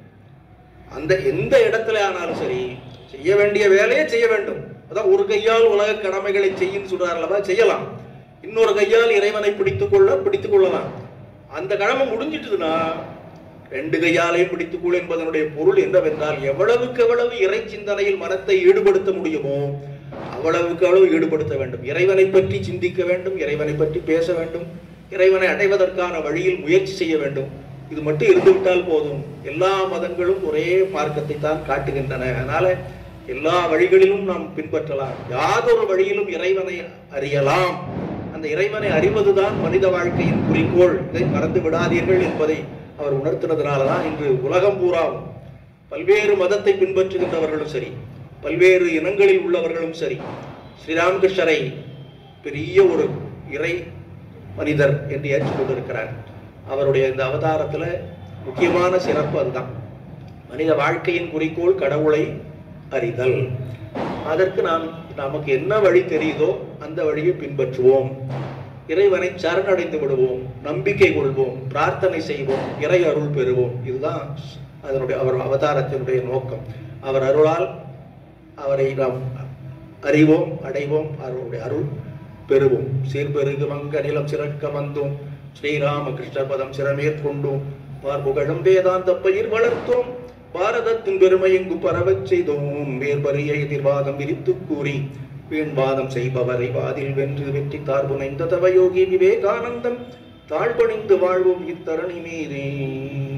அந்த எந்த இடத்துல ஆனாலும் சரி செய்ய வேண்டிய வேலையை செய்ய வேண்டும் அதான் ஒரு கையால் உலக கடமைகளை செய்யும் சொல்றாருல்லவா செய்யலாம் இன்னொரு கையால் இறைவனை பிடித்துக் கொள்ள பிடித்துக் கொள்ளலாம் அந்த கடமை முடிஞ்சிட்டுதுன்னா ரெண்டு கையாலையும் பிடித்துக் கொள் என்பதனுடைய பொருள் என்னவென்றால் எவ்வளவுக்கு எவ்வளவு இறை சிந்தனையில் மனத்தை ஈடுபடுத்த முடியுமோ அவ்வளவுக்கு அவ்வளவு ஈடுபடுத்த வேண்டும் இறைவனை பற்றி சிந்திக்க வேண்டும் இறைவனை பற்றி பேச வேண்டும் இறைவனை அடைவதற்கான வழியில் முயற்சி செய்ய வேண்டும் இது மட்டும் இருந்துவிட்டால் போதும் எல்லா மதங்களும் ஒரே மார்க்கத்தை தான் காட்டுகின்றன அதனால எல்லா வழிகளிலும் நாம் பின்பற்றலாம் யாதொரு வழியிலும் இறைவனை அறியலாம் அந்த இறைவனை அறிவதுதான் மனித வாழ்க்கையின் குறிக்கோள் இதை மறந்து விடாதீர்கள் என்பதை அவர் உணர்த்தினதுனால தான் இன்று உலகம் பூராவும் பல்வேறு மதத்தை பின்பற்றுகின்றவர்களும் சரி பல்வேறு இனங்களில் உள்ளவர்களும் சரி ஸ்ரீராமகிருஷ்ணரை பெரிய ஒரு இறை மனிதர் என்று ஏற்றுக்கொண்டிருக்கிறார் அவருடைய இந்த அவதாரத்துல முக்கியமான சிறப்பு அதுதான் மனித வாழ்க்கையின் குறிக்கோள் கடவுளை அறிதல் அதற்கு நாம் நமக்கு என்ன வழி தெரியுதோ அந்த வழியை பின்பற்றுவோம் இறைவனை சரணடைந்து விடுவோம் நம்பிக்கை கொள்வோம் பிரார்த்தனை செய்வோம் இறை அருள் பெறுவோம் இதுதான் அதனுடைய அவர் அவதாரத்தினுடைய நோக்கம் அவர் அருளால் அவரை நாம் அறிவோம் அடைவோம் அவருடைய அருள் பெறுவோம் சீர்பெருகு மங்க நிலம் சிறக்க வந்தோம் ஸ்ரீராம கிருஷ்ணர் பதம் சிறமேற்கொண்டோம் பார்ப்புகழும் வேதாந்த பயிர் வளர்த்தோம் பாரதத்தின் பெருமை எங்கு பரவச் செய்தோம் வேர்பரிய எதிர்வாதம் விரித்து கூறி வீண்வாதம் செய்பவரை வாதில் வென்று வெற்றி தார்புனைந்த தவயோகி விவேகானந்தம் தாழ்பணிந்து வாழ்வோம் இத்தரணி மீதே